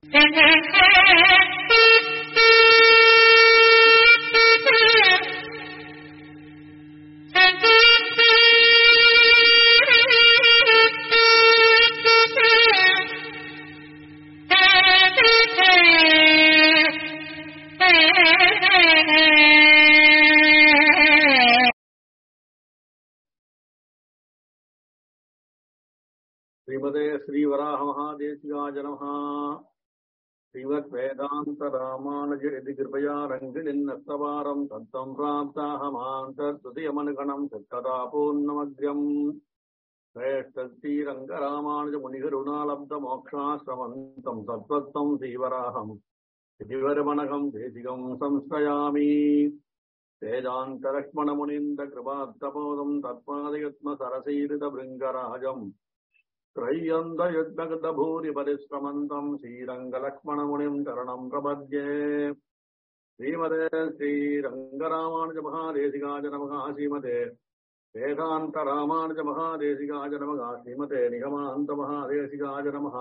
श्रीमते श्रीवराहमहादेशिकाय नमः श्रीमद्वेदान्तरामानुजयति कृपया रङ्गिणिन्नस्तवारम् तत्त्वम् प्राप्ताहमान्तर्तृतीयमनुगणम् तत्कदा पूर्णमग्र्यम् श्रेष्ठश्रीरङ्गरामानुजमुनिगरुणालब्धमोक्षाश्रमन्तम् तत्त्वत्तम् श्रीवराहम् श्रीवरमणकम् देशिकम् संश्रयामि वेदान्तलक्ष्मणमुनीन्द्रकृपात्तपोदम् तत्पादयत्मसरसीरितभृङ्गराजम् त्रय्यन्तयुग्धभूरि परिश्रमन्तम् श्रीरङ्गलक्ष्मणमुनिम् चरणम् प्रपद्ये श्रीमते श्रीरङ्गरामानुजमहादेशिकाय नमः श्रीमते वेदान्तरामानुजमहादेशिकाय नमः श्रीमते निगमान्तमहादेशिकाय नमः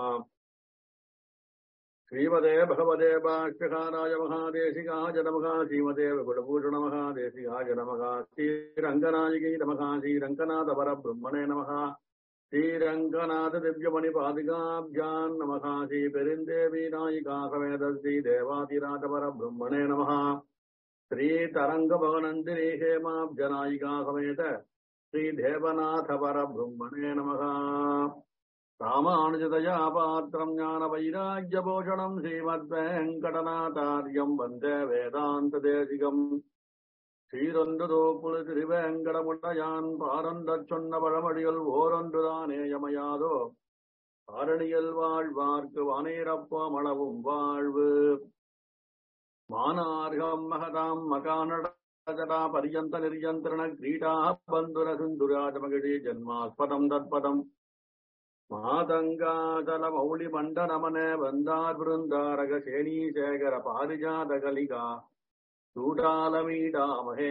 श्रीमते भगवते भाष्यकाराय महादेशिकाय नमः श्रीमते विपुलभूषणमहादेशिकाय नमः श्रीरङ्गनायिकै नमः श्रीरङ्गनाथपरब्रह्मणे नमः श्रीरङ्गनाथ दिव्यमणिपादिकाभ्याम् नमः श्रीपेरिन्देवी नायिका समेत श्रीदेवादिराजपरब्रह्मणे नमः श्रीतरङ्गभवनन्दिनी हेमाब्जनायिका समेत श्रीदेवनाथपरब्रह्मणे नमः रामानुजतया पात्रम् ज्ञानवैराग्यभूषणम् श्रीमद्वेङ्कटनाथार्यम् वन्दे वेदान्तदेशिकम् சீரொன்றுதோப்புழு திருவேங்கடமுடையான் பாரந்தச் சொன்ன பழமொழிகள் ஓரொன்றுதானே யமையாதோ ஆரணியல் வாழ்வார்க்கு வானேரப்பம் அளவும் வாழ்வு மானார்கம் மகதாம் மகானடா பரியந்த நிர்யந்திரண கிரீடா பந்துர சிந்துராஜமகிழி ஜன்மாஸ்பதம் தத்பதம் மாதங்காதல மௌளி மண்டனமன வந்தார் பிருந்தாரக சேனீசேகர பாரிஜாத கலிகா சூடாலமீடாமகே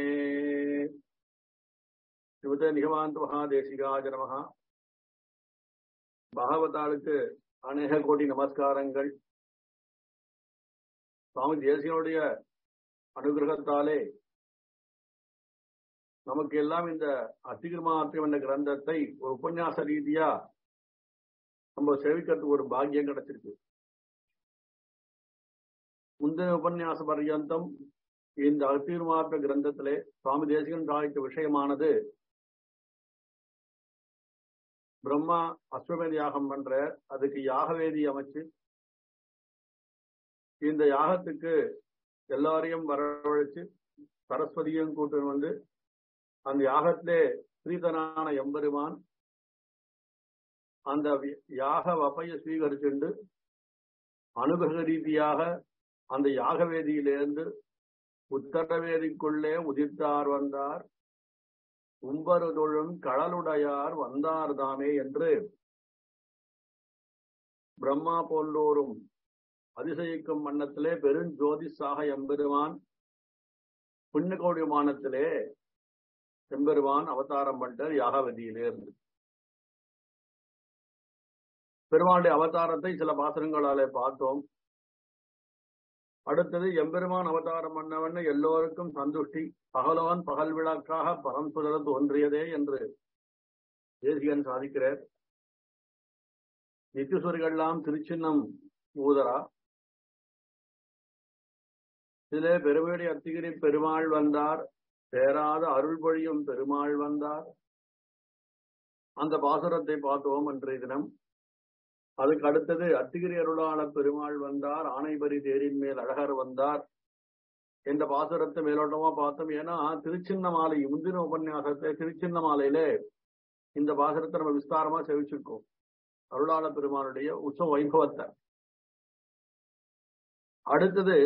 ஸ்ரீமதே நிகமாந்த மகாதேசிகாஜ நமகா பாகவதாளுக்கு அநேக கோடி நமஸ்காரங்கள் சுவாமி தேசியனுடைய அனுகிரகத்தாலே நமக்கு எல்லாம் இந்த அத்திகிரமாத்தியம் என்ற கிரந்தத்தை ஒரு உபன்யாச ரீதியா நம்ம சேவிக்கிறதுக்கு ஒரு பாக்கியம் கிடைச்சிருக்கு முந்தின உபன்யாச பர்யந்தம் இந்த அத்திருமாற்ற கிரந்தத்திலே சுவாமி தேசிகன் சாதித்த விஷயமானது பிரம்மா அஸ்வமேத யாகம் பண்ற அதுக்கு யாகவேதி அமைச்சு இந்த யாகத்துக்கு எல்லாரையும் வரவழைச்சு சரஸ்வதியும் கூட்டு வந்து அந்த யாகத்திலே ஸ்ரீதனான எம்பெருமான் அந்த யாக வப்பைய ஸ்வீகரிச்சுண்டு அனுபக ரீதியாக அந்த யாகவேதியிலிருந்து உத்தரவேதிக்குள்ளே உதித்தார் வந்தார் உம்பரு தொழும் கடலுடையார் வந்தார் தாமே என்று பிரம்மா போன்றோரும் அதிசயிக்கும் வண்ணத்திலே பெருஞ்சோதிஷாக எம்பெருமான் புண்ணியகோடி விமானத்திலே எம்பெருமான் அவதாரம் பண்ணார் யாகவதியிலே இருந்து பெருமாளுடைய அவதாரத்தை சில பாசனங்களாலே பார்த்தோம் அடுத்தது எம்பெருமான் அவதாரம் பண்ணவன்னு எல்லோருக்கும் சந்துஷ்டி பகலவன் பகல் விளக்காக பரம்புதர தோன்றியதே என்று தேசிகன் சாதிக்கிறார் நித்தியசுவர்கள்லாம் திருச்சின்னம் ஊதரா இதிலே பெருமையுடைய அத்திகிரி பெருமாள் வந்தார் சேராத அருள் பொழியும் பெருமாள் வந்தார் அந்த பாசுரத்தை பார்த்தோம் அன்றைய தினம் அதுக்கு அடுத்தது அத்திகிரி அருளாள பெருமாள் வந்தார் ஆணைபரி தேரின் மேல் அழகர் வந்தார் என்ற பாசுரத்தை மேலோட்டமா பார்த்தோம் ஏன்னா திருச்சின்ன மாலை முந்தின உபன்யாசத்தை திருச்சின்ன மாலையிலே இந்த பாசுரத்தை நம்ம விஸ்தாரமா செவிச்சிருக்கோம் அருளாள பெருமானுடைய உற்சவ வைபவத்தை அடுத்தது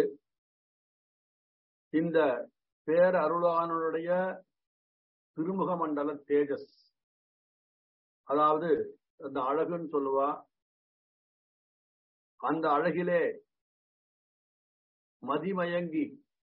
இந்த பேர் அருளானுடைய திருமுக மண்டல தேஜஸ் அதாவது அந்த அழகுன்னு சொல்லுவா அந்த அழகிலே மதிமயங்கி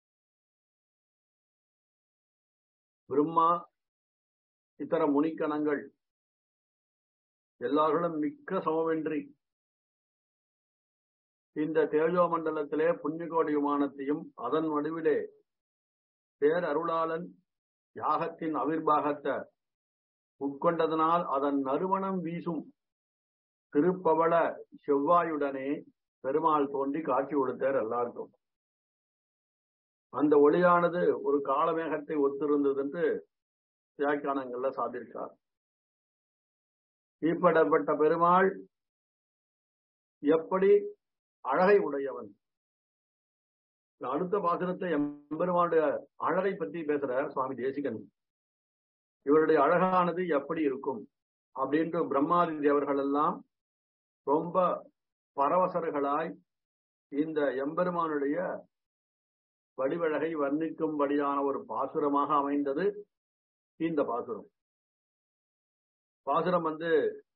பிரம்மா இத்தர முனிக்கணங்கள் எல்லார்களும் மிக்க சமமின்றி இந்த தேஜோ மண்டலத்திலே புண்ணியகோடி விமானத்தையும் அதன் வடிவிலே பேர் அருளாளன் யாகத்தின் அவிர்வாகத்தை உட்கொண்டதனால் அதன் நறுமணம் வீசும் திருப்பவள செவ்வாயுடனே பெருமாள் தோன்றி காட்சி கொடுத்தார் எல்லாருக்கும் அந்த ஒளியானது ஒரு காலமேகத்தை ஒத்திருந்தது என்று வியாக்கியானங்கள்ல சாதிருக்கார் இப்படப்பட்ட பெருமாள் எப்படி அழகை உடையவன் அடுத்த பாசனத்தை எம்பெருமானுடைய அழகை பற்றி பேசுறார் சுவாமி தேசிகன் இவருடைய அழகானது எப்படி இருக்கும் அப்படின்ட்டு பிரம்மாதி தேவர்கள் எல்லாம் ரொம்ப பரவசர்களாய் இந்த எம்பெருமானுடைய வடிவழகை வர்ணிக்கும்படியான ஒரு பாசுரமாக அமைந்தது இந்த பாசுரம் பாசுரம் வந்து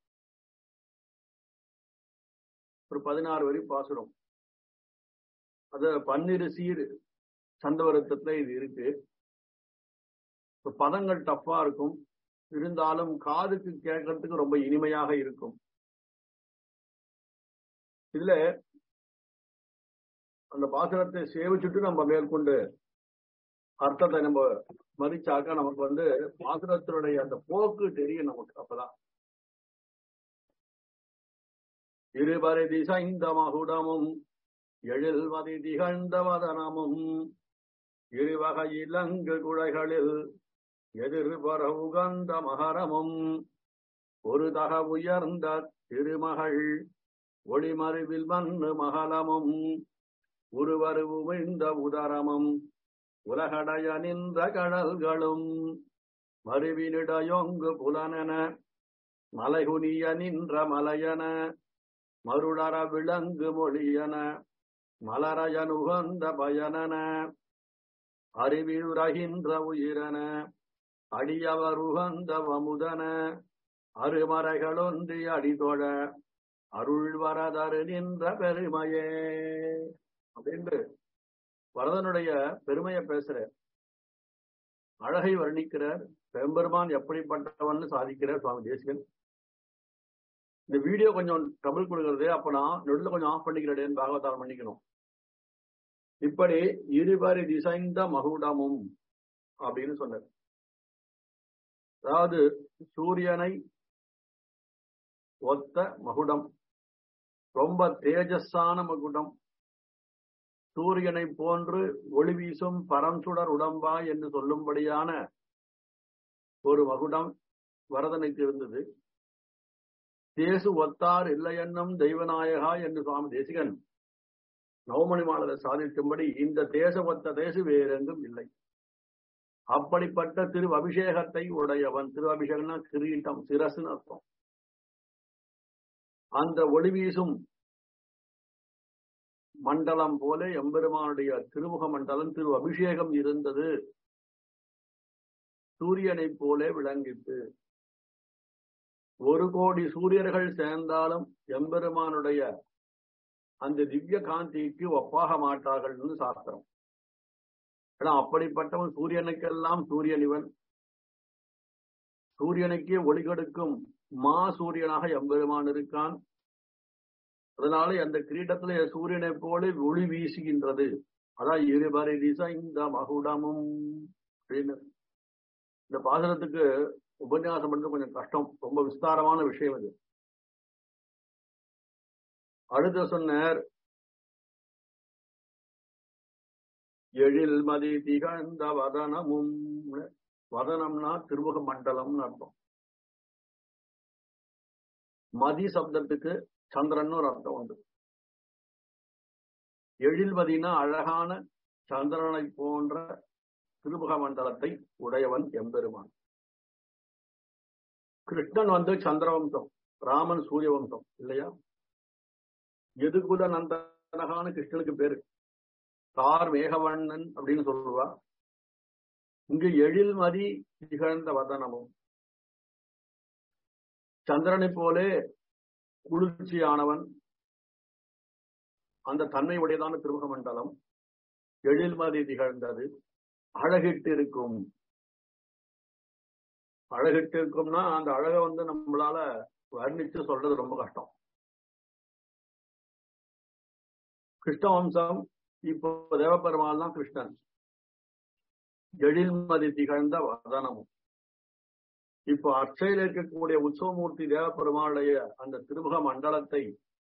ஒரு பதினாறு வரி பாசுரம் அது பன்னிரு சீர் சந்தவருத்தத்துல இது இருக்கு பதங்கள் டஃப்பா இருக்கும் இருந்தாலும் காதுக்கு கேட்கறதுக்கு ரொம்ப இனிமையாக இருக்கும் இதுல அந்த பாசுரத்தை சேவிச்சுட்டு நம்ம மேற்கொண்டு அர்த்தத்தை நம்ம மதிச்சாக்க நமக்கு வந்து பாசுரத்தினுடைய அந்த போக்கு தெரியும் நமக்கு அப்பதான் இருபறை திசைந்த மகுடமும் எழில்மதி திகழ்ந்த வதனமும் இருவகை இலங்கு குழைகளில் எதிர்பர உகந்த மகரமும் ஒரு தக உயர்ந்த திருமகள் ஒளிமருவில் மண்ணு மகளமும் உருவரு உமிழ்ந்த உதரமும் உலகடைய நின்ற கடல்களும் மறுவினிடையொங்கு புலனென மலைகுனிய நின்ற மலையன மருளர விளங்கு மொழியன மலரயன் உகந்த பயனன அறிவிழுரகின்ற உயிரன அடியவர் உகந்த வமுதன அருமறைகளொன்றி அடிதொழ அருள் வரதரு நின்ற பெருமையே அப்படின்று வரதனுடைய பெருமையை பேசுற அழகை வர்ணிக்கிறார் பெரும்பெருமான் எப்படிப்பட்டவன் சாதிக்கிறார் சுவாமி தேசிகன் இந்த வீடியோ கொஞ்சம் ட்ரபிள் கொடுக்கறது அப்ப நான் நடுவில் கொஞ்சம் ஆஃப் பண்ணிக்கிறேன் பாகவதாரம் பண்ணிக்கணும் இப்படி இருவரி திசைந்த மகுடமும் அப்படின்னு சொன்னார் அதாவது சூரியனை ஒத்த மகுடம் ரொம்ப தேஜஸான மகுடம் சூரியனை போன்று ஒளி வீசும் பரம்சுடர் உடம்பா என்று சொல்லும்படியான ஒரு மகுடம் வரதனுக்கு இருந்தது தேசு ஒத்தார் இல்லையென்னும் தெய்வநாயகா என்று சுவாமி தேசிகன் நவமணி மாலரை சாதிக்கும்படி இந்த தேச ஒத்த தேசு வேறெங்கும் இல்லை அப்படிப்பட்ட திரு அபிஷேகத்தை உடையவன் திரு அபிஷேகம்னா கிரீட்டம் சிரசுன்னு அர்த்தம் அந்த ஒளி வீசும் மண்டலம் போல எம்பெருமானுடைய திருமுக மண்டலம் திரு அபிஷேகம் இருந்தது சூரியனை போல விளங்கிட்டு ஒரு கோடி சூரியர்கள் சேர்ந்தாலும் எம்பெருமானுடைய அந்த திவ்ய காந்திக்கு ஒப்பாக மாட்டார்கள்னு சாஸ்திரம் ஏன்னா அப்படிப்பட்டவன் சூரியனுக்கெல்லாம் சூரியன் இவன் சூரியனுக்கே ஒளி கொடுக்கும் மா சூரியனாக எம்பெருமான் இருக்கான் அதனால அந்த கிரீடத்துல சூரியனை போல ஒளி வீசுகின்றது அதான் இருபறை இந்த மகுடமும் அப்படின்னு இந்த பாசனத்துக்கு உபன்யாசம் பண்றது கொஞ்சம் கஷ்டம் ரொம்ப விஸ்தாரமான விஷயம் அது அடுத்த சொன்னார் எழில் மதி திகழ்ந்த வதனமும் வதனம்னா திருமுக மண்டலம்னு அர்த்தம் மதி சப்தத்துக்கு சந்திரன் ஒரு அர்த்தம் உண்டு எழில்மதினா அழகான சந்திரனை போன்ற திருமுக மண்டலத்தை உடையவன் எம்பெருமான் கிருஷ்ணன் வந்து சந்திரவம்சம் ராமன் சூரிய வம்சம் இல்லையா எதுகுல நந்தனகான கிருஷ்ணனுக்கு பேரு தார் மேகவண்ணன் அப்படின்னு சொல்லுவா இங்கு எழில்மதி திகழ்ந்த வதனமும் சந்திரனை போலே குளிர்ச்சியானவன் அந்த தன்மை உடையதான திருமுக மண்டலம் எழில்மதி திகழ்ந்தது அழகிட்டு இருக்கும் அழகிட்டு இருக்கும்னா அந்த அழகை வந்து நம்மளால வர்ணிச்சு சொல்றது ரொம்ப கஷ்டம் கிருஷ்ண வம்சம் இப்போ தேவபெருமாள் தான் கிருஷ்ணன் எழில்மதி திகழ்ந்த வதனமும் இப்போ அர்ச்சையில் இருக்கக்கூடிய உற்சவமூர்த்தி தேவபெருமாளுடைய அந்த திருமுக மண்டலத்தை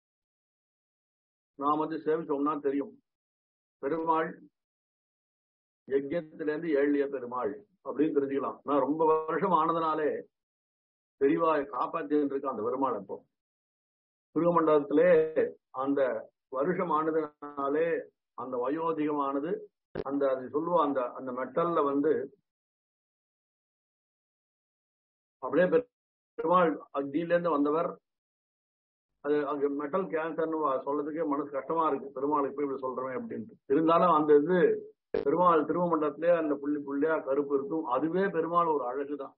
நாம் வந்து சேவிச்சோம்னா தெரியும் பெருமாள் யஜ்யத்திலேருந்து ஏழிய பெருமாள் அப்படின்னு தெரிஞ்சுக்கலாம் நான் ரொம்ப வருஷம் ஆனதுனாலே பெரியவா காப்பாத்தின்னு இருக்கு அந்த பெருமாள் இப்போ திருமண்டலத்திலே அந்த வருஷம் ஆனதுனாலே அந்த வயோதிகமானது அந்த அது சொல்லுவோம் அந்த அந்த மெட்டல்ல வந்து அப்படியே பெருமாள் அக்னியிலேருந்து வந்தவர் அது அங்க மெட்டல் கேன்சர்னு சொல்றதுக்கே மனசு கஷ்டமா இருக்கு பெருமாளுக்கு போய் இப்படி சொல்றேன் அப்படின்ட்டு இருந்தாலும் அந்த இது பெருமாள் திருவமண்டலத்திலே அந்த புள்ளி புள்ளியா கருப்பு இருக்கும் அதுவே பெருமாள் ஒரு அழகுதான்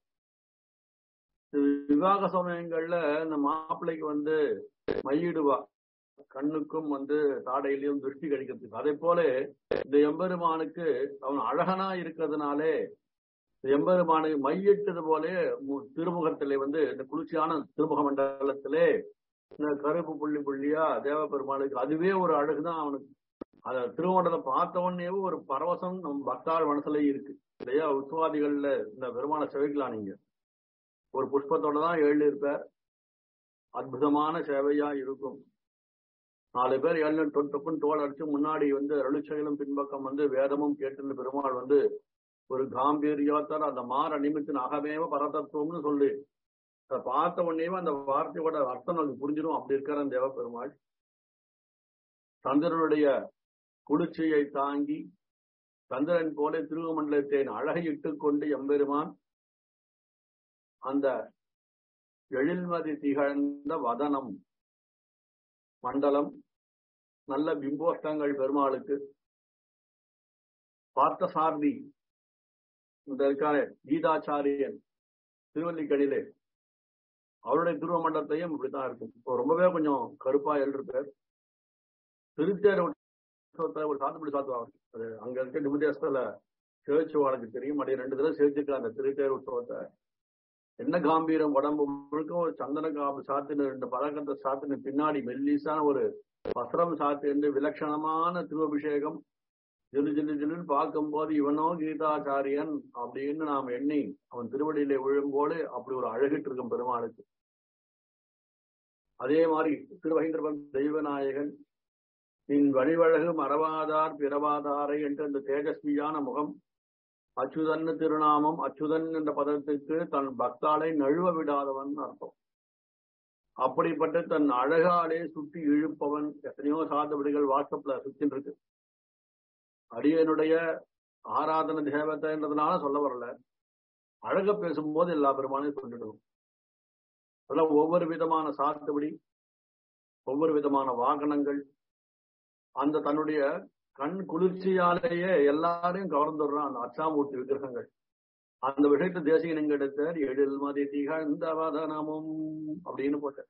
விவாக சமயங்கள்ல இந்த மாப்பிள்ளைக்கு வந்து மையிடுவா கண்ணுக்கும் வந்து தாடையிலையும் திருஷ்டி கழிக்கிறதுக்கு அதே போல இந்த எம்பெருமானுக்கு அவன் அழகனா இருக்கிறதுனாலே எம்பெருமானுக்கு மையிட்டது போலே திருமுகத்திலே வந்து இந்த குளிர்ச்சியான திருமுக மண்டலத்திலே இந்த கருப்பு புள்ளி புள்ளியா தேவ பெருமாளுக்கு அதுவே ஒரு அழகுதான் அவனுக்கு அத திருமண்டலம் பார்த்த உடனே ஒரு பரவசம் நம் பக்தாள் மனசுல இருக்கு இல்லையா உத்வாதிகள்ல இந்த பெருமாளை செவிக்கலாம் நீங்க ஒரு புஷ்பத்தோட தான் எழுதி இருப்பார் அற்புதமான சேவையா இருக்கும் நாலு பேர் ஏழு தொட்டுப்புன்னு தோல் அடிச்சு முன்னாடி வந்து அருளிச்செயலும் பின்பக்கம் வந்து வேதமும் கேட்டு பெருமாள் வந்து ஒரு காம்பீரியத்தால் அந்த மாற நிமித்தின் அகமேவ பரதத்துவம்னு சொல்லி அதை பார்த்த உடனே அந்த வார்த்தையோட அர்த்தம் நமக்கு புரிஞ்சிடும் அப்படி இருக்கிற தேவ பெருமாள் சந்திரனுடைய குளிர்ச்சியை தாங்கி சந்திரன் போல திருவமண்டலத்தை அழகையிட்டு கொண்டு எம்பெருமான் அந்த எழில்மதி திகழ்ந்த வதனம் மண்டலம் நல்ல பிம்போஷ்டங்கள் பெருமாளுக்கு பார்த்த சாரதி இந்த இருக்காரு கீதாச்சாரியன் திருவல்லிக்கடியிலே அவருடைய துருவ மண்டலத்தையும் இப்படித்தான் இருக்கும் இப்போ ரொம்பவே கொஞ்சம் கருப்பா எழுதிருப்பார் திருத்தேர் உற்சவத்துல ஒரு சாத்துப்படி சாத்துவாங்க அது அங்க இருக்க நிமிதேசத்துல சேர்ச்சுவாளுக்கு தெரியும் அப்படியே ரெண்டு தடவை சேர்த்துக்கலாம் அந்த திருத்தேர் உற்சவத்தை என்ன காம்பீரம் உடம்பு முழுக்க ஒரு சந்தன காப்பு சாத்தின ரெண்டு பதக்கத்தை சாத்தின பின்னாடி மெல்லிசான ஒரு வஸ்திரம் சாத்தின்னு விலட்சணமான திருவபிஷேகம் ஜிலு ஜிலு ஜிலுன்னு பார்க்கும்போது இவனோ கீதாச்சாரியன் அப்படின்னு நாம் எண்ணி அவன் திருவடியிலே விழும்போது அப்படி ஒரு அழகிட்டு இருக்கும் பெருமாளுக்கு அதே மாதிரி திருவகேந்திரபன் தெய்வநாயகன் நின் வழிவழகு மறவாதார் பிறவாதாரை என்ற இந்த தேஜஸ்வியான முகம் அச்சுதன் திருநாமம் அச்சுதன் என்ற பதத்துக்கு தன் பக்தாலை நழுவ விடாதவன் அர்த்தம் அப்படிப்பட்ட தன் அழகாலே சுட்டி இழுப்பவன் எத்தனையோ சாதபடிகள் வாட்ஸ்அப்ல சுத்தின்னு இருக்கு அடியனுடைய ஆராதன தேவத்தைன்றதுனால சொல்ல வரல அழக பேசும்போது எல்லா பெருமானையும் சொல்லிடுவோம் அதெல்லாம் ஒவ்வொரு விதமான சாத்துபடி ஒவ்வொரு விதமான வாகனங்கள் அந்த தன்னுடைய கண் குளிர்ச்சியாலேயே எல்லாரையும் கவர்ந்துடுறான் அந்த அச்சாமூர்த்தி விக்கிரகங்கள் அந்த விஷயத்தை தேசிகன் எடுத்தார் எழில் மதி திகழ்ந்த வதனமும் அப்படின்னு போட்டார்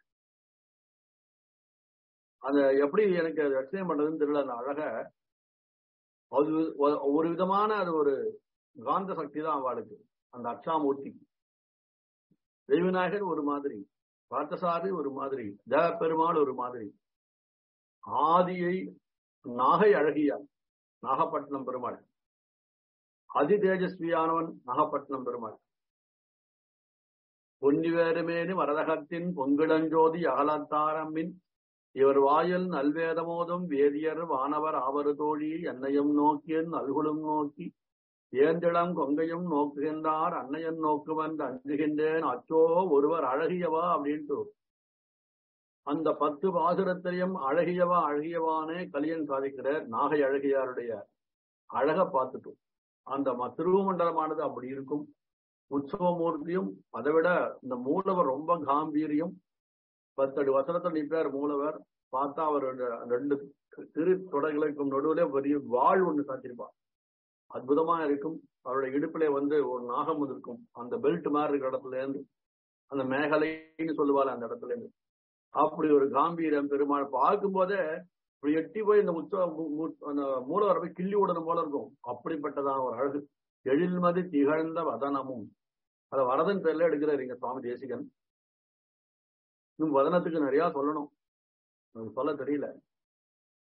அத எப்படி எனக்கு அது எக்ஸ்பிளைன் பண்றதுன்னு தெரியல அந்த அழக அது ஒரு விதமான அது ஒரு காந்த சக்தி தான் அவளுக்கு அந்த அச்சாமூர்த்தி தெய்வநாயகர் ஒரு மாதிரி பார்த்தசாரி ஒரு மாதிரி தேவ பெருமாள் ஒரு மாதிரி ஆதியை நாகை அழகியா நாகப்பட்டினம் பெருமாள் அதி தேஜஸ்வியானவன் நாகப்பட்டினம் பெருமாள் பொன்னிவேருமேனி வரதகத்தின் பொங்கிடஞ்சோதி அகலத்தாரம்பின் இவர் வாயில் நல்வேதமோதும் வேதியர் வானவர் ஆவரு தோழி என்னையும் நோக்கியன் நல்குலும் நோக்கி ஏந்திளம் கொங்கையும் நோக்குகின்றார் அன்னையன் நோக்குவன் அஞ்சுகின்றேன் அச்சோ ஒருவர் அழகியவா அப்படின்ட்டு அந்த பத்து பாசுரத்திலையும் அழகியவா அழகியவானே கலியன் சாதிக்கிறார் நாகை அழகியாருடைய அழக பார்த்துட்டோம் அந்த திருவமண்டலமானது அப்படி இருக்கும் உற்சவமூர்த்தியும் அதை விட இந்த மூலவர் ரொம்ப காம்பீரியம் பத்தடி வசனத்தில் நிற்பார் மூலவர் பார்த்தா அவர் ரெண்டு திரு தொடைகளுக்கும் நடுவுல பெரிய வாழ் ஒண்ணு சாத்திருப்பார் அற்புதமா இருக்கும் அவருடைய இடுப்பிலே வந்து ஒரு நாகம் இருக்கும் அந்த பெல்ட் மாதிரி இருக்கிற இடத்துல இருந்து அந்த மேகலைன்னு சொல்லுவாள் அந்த இடத்துல இருந்து அப்படி ஒரு காம்பீரம் பெருமாள் பார்க்கும் போதே இப்படி எட்டி போய் இந்த உற்சவ அந்த மூலவரை போய் கிள்ளி விடணும் போல இருக்கும் அப்படிப்பட்டதான ஒரு அழகு எழில்மதி திகழ்ந்த வதனமும் அத வரதன் பேர்ல எடுக்கிறார் இங்க சுவாமி தேசிகன் இன்னும் வதனத்துக்கு நிறைய சொல்லணும் சொல்ல தெரியல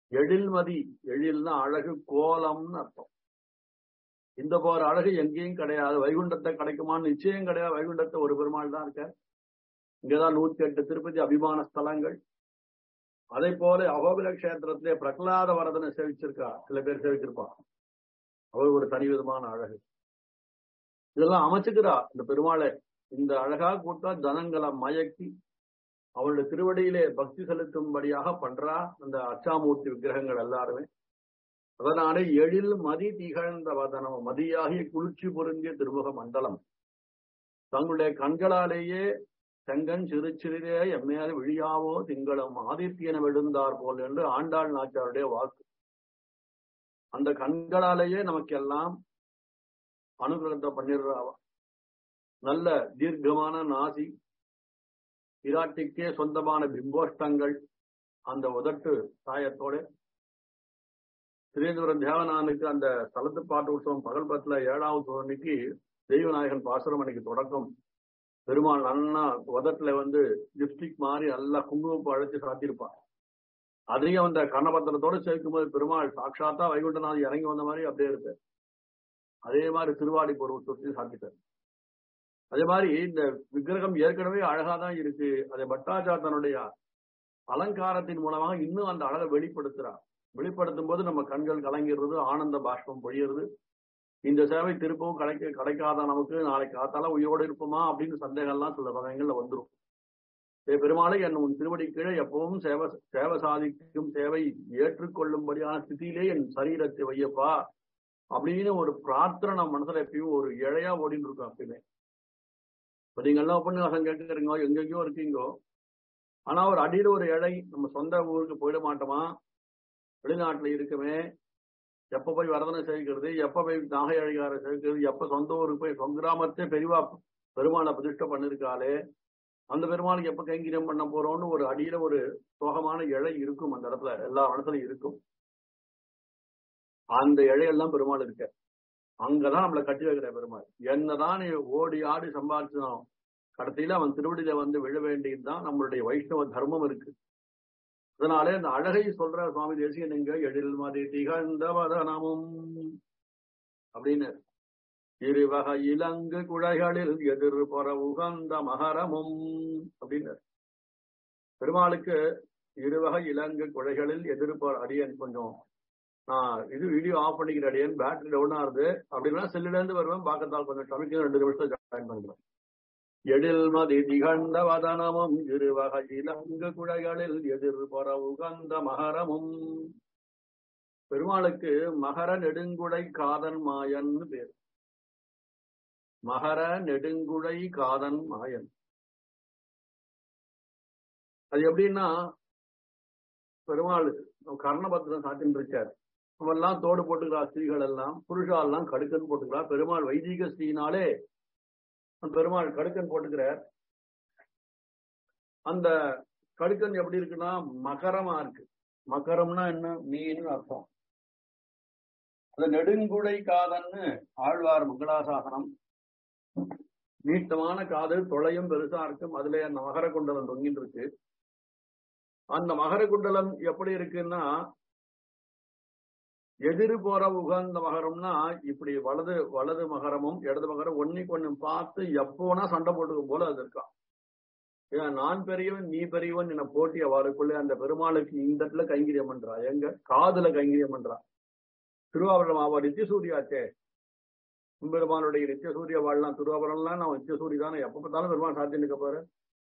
எழில்மதி எழில்னா அழகு கோலம்னு அர்த்தம் இந்த போற அழகு எங்கேயும் கிடையாது வைகுண்டத்தை கிடைக்குமான்னு நிச்சயம் கிடையாது வைகுண்டத்தை ஒரு பெருமாள் தான் இருக்க இங்கதான் நூத்தி எட்டு திருப்பதி அபிமான ஸ்தலங்கள் அதே போல அகோபில கஷேத்திரத்திலே பிரகலாத வரதனை சேவிச்சிருக்கா சில பேர் சேவிச்சிருப்பா அவர் ஒரு தனி விதமான அழகு இதெல்லாம் அமைச்சுக்கிறா இந்த பெருமாளை இந்த அழகா கூட்டா ஜனங்களை மயக்கி அவளுடைய திருவடியிலே பக்தி செலுத்தும்படியாக பண்றா அந்த அச்சாமூர்த்தி விக்கிரகங்கள் எல்லாருமே அதனாலே எழில் மதி திகழ்ந்த வதனம் மதியாகிய குளிர்ச்சி பொருந்திய திருமுக மண்டலம் தங்களுடைய கண்களாலேயே செங்கன் சிறு சிறிதே எம்மையால் விழியாவோ திங்களும் ஆதித்யன விழுந்தார் போல் என்று ஆண்டாள் நாச்சாருடைய வாக்கு அந்த கண்களாலேயே நமக்கெல்லாம் அனுகிரகத்தை பண்ணிடுறாவா நல்ல தீர்க்கமான நாசி பிராட்டிக்கே சொந்தமான பிம்போஷ்டங்கள் அந்த உதட்டு சாயத்தோட திரேந்திரன் தேவனானுக்கு அந்த தலத்து பாட்டு உற்சவம் பகல் பத்துல ஏழாவது அன்னைக்கு தெய்வநாயகன் பாசுரம் அன்னைக்கு தொடக்கம் பெருமாள் அண்ணா உதட்டுல வந்து லிப்ஸ்டிக் மாதிரி நல்லா குங்குமப்பு அழைச்சு சாத்திருப்பான் அதையும் அந்த கண்ணபத்திரத்தோட சேர்க்கும் போது பெருமாள் சாட்சாத்தா வைகுண்டநாத் இறங்கி வந்த மாதிரி அப்படியே இருக்கு அதே மாதிரி திருவாடி பொருள் சுற்றி சாத்திட்டார் அதே மாதிரி இந்த விக்கிரகம் ஏற்கனவே அழகாதான் இருக்கு அதை பட்டாச்சாத்தனுடைய அலங்காரத்தின் மூலமாக இன்னும் அந்த அழகை வெளிப்படுத்துறார் வெளிப்படுத்தும் போது நம்ம கண்கள் கலங்கிறது ஆனந்த பாஷ்பம் பொழியிறது இந்த சேவை திருப்பவும் கிடைக்க கிடைக்காத நமக்கு நாளைக்கு காத்தால உயிரோடு இருப்போமா அப்படின்னு சந்தேகம்லாம் சில பதங்கள்ல வந்துடும் ஏ பெருமாளை என் உன் திருவடி கீழே எப்பவும் சேவை சேவை சாதிக்கும் சேவை ஏற்றுக்கொள்ளும்படியான ஸ்திதியிலே என் சரீரத்தை வையப்பா அப்படின்னு ஒரு பிரார்த்தனை நம்ம மனசுல எப்பயும் ஒரு இழையா ஓடின்னு இருக்கும் அப்பயுமே இப்ப நீங்க எல்லாம் உபன்யாசம் கேட்கறீங்க எங்கெங்கயோ இருக்கீங்கோ ஆனா ஒரு அடியில ஒரு இழை நம்ம சொந்த ஊருக்கு போயிட மாட்டோமா வெளிநாட்டுல இருக்குமே எப்ப போய் வரதனை சேவிக்கிறது எப்ப போய் நாகை அழகார சேவிக்கிறது எப்ப சொந்த ஊருக்கு போய் சொந்த கிராமத்தே பெரிவா பெருமாளை பிரதிஷ்டை பண்ணிருக்காளே அந்த பெருமாளுக்கு எப்ப கைங்கரியம் பண்ண போறோம்னு ஒரு அடியில ஒரு சோகமான இழை இருக்கும் அந்த இடத்துல எல்லா இடத்துலயும் இருக்கும் அந்த இழையெல்லாம் பெருமாள் இருக்க அங்கதான் நம்மளை கட்டி வைக்கிற பெருமாள் என்னதான் நீ ஓடி ஆடி சம்பாதிச்சோம் கடைசியில அவன் திருவடியில வந்து விழ வேண்டியதுதான் நம்மளுடைய வைஷ்ணவ தர்மம் இருக்கு அதனாலே அந்த அழகை சொல்ற சுவாமி தேசிகன் எங்க எழில் மதி திகழ்ந்த வதனமும் அப்படின்னு இருவகை இலங்கு குழைகளில் எதிர் பொற உகந்த மகரமும் அப்படின்னு பெருமாளுக்கு இருவகை இலங்கு குழைகளில் எதிர்ப்பு அடியன் கொஞ்சம் நான் இது வீடியோ ஆஃப் பண்ணிக்கிற அடியன் பேட்டரி டவுனா இருக்கு அப்படின்னா செல்லுல இருந்து வருவேன் பார்க்கத்தால் கொஞ்சம் சமைக்க ரெண்டு நிமிஷம் ஜாயின் பண்ணிக்கிறேன் எழில் மதி திகழ்ந்த வதனமும் இருவகை இலங்கு குழைகளில் எதிர் பொற உகந்த மகரமும் பெருமாளுக்கு மகர நெடுங்குடை காதன் மாயன்னு பேர் மகர நெடுங்குழை காதன் மாயன் அது எப்படின்னா பெருமாள் கர்ணபத்திரம் சாத்தின்னு இருக்கார் அவெல்லாம் தோடு போட்டுக்கிறா ஸ்திரீகள் எல்லாம் புருஷா எல்லாம் கடுக்கன் போட்டுக்கிறா பெருமாள் வைதிக ஸ்ரீனாலே பெருமாள் கடுக்கன் போட்டுக்கிறார் அந்த கடுக்கன் எப்படி இருக்குன்னா மகரமா இருக்கு மகரம்னா என்ன மீன் அர்த்தம் அந்த நெடுங்குடை காதன்னு ஆழ்வார் மங்களாசாசனம் நீட்டமான காது தொலையும் பெருசா இருக்கும் அதுல அந்த மகர குண்டலம் தொங்கிட்டு இருக்கு அந்த மகர குண்டலம் எப்படி இருக்குன்னா எதிர் போற உகந்த மகரம்னா இப்படி வலது வலது மகரமும் இடது மகரம் ஒன்னைக்கு ஒண்ணு பார்த்து எப்போனா சண்டை போட்டுக்கும் போல அது இருக்கான் ஏன் நான் பெரியவன் நீ பெரியவன் என போட்டி அவருக்குள்ளே அந்த பெருமாளுக்கு இந்த இடத்துல கைங்கரியம் பண்றா எங்க காதுல கைங்கரியம் பண்றா திருவாபுரம் அவ நித்திய சூரியாச்சே பெருமானுடைய நித்திய சூரிய வாழலாம் திருவாபுரம்லாம் நான் நித்திய சூரிய தானே எப்ப பார்த்தாலும் பெருமாள் சாத்தியம் இருக்க பாரு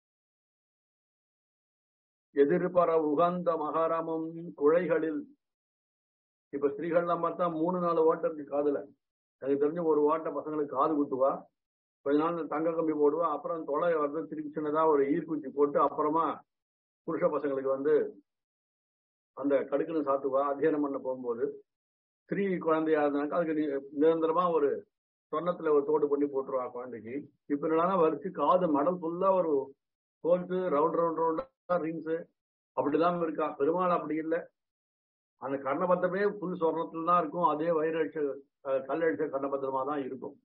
எதிர்பற உகந்த மகாராமம் குழைகளில் இப்ப ஸ்திரீகள்லாம் பார்த்தா மூணு நாலு ஓட்டை இருக்கு காதுல எனக்கு தெரிஞ்ச ஒரு ஓட்டை பசங்களுக்கு காது குத்துவா கொஞ்ச நாள் தங்க கம்பி போடுவா அப்புறம் தொலை வந்து திருப்பி சின்னதா ஒரு ஈர்க்குச்சி போட்டு அப்புறமா புருஷ பசங்களுக்கு வந்து அந்த கடுக்குன்னு சாத்துவா அத்தியனம் பண்ண போகும்போது ஸ்திரீ குழந்தையா இருந்தாக்க அதுக்கு நிரந்தரமா ஒரு சொன்னத்துல ஒரு தோடு பண்ணி போட்டுருவா குழந்தைக்கு இப்ப என்னன்னா வரிச்சு காது மடம் ஃபுல்லா ஒரு ஹோல்ஸ் ரவுண்ட் ரவுண்ட் ரவுண்டா ரிங்ஸ் அப்படிதான் இருக்கா பெருமாள் அப்படி இல்லை அந்த கர்ணபத்திரமே புல் சொர்ணத்துல தான் இருக்கும் அதே வைரட்ச கல்லடிச்ச கர்ணபத்திரமா தான் இருக்கும்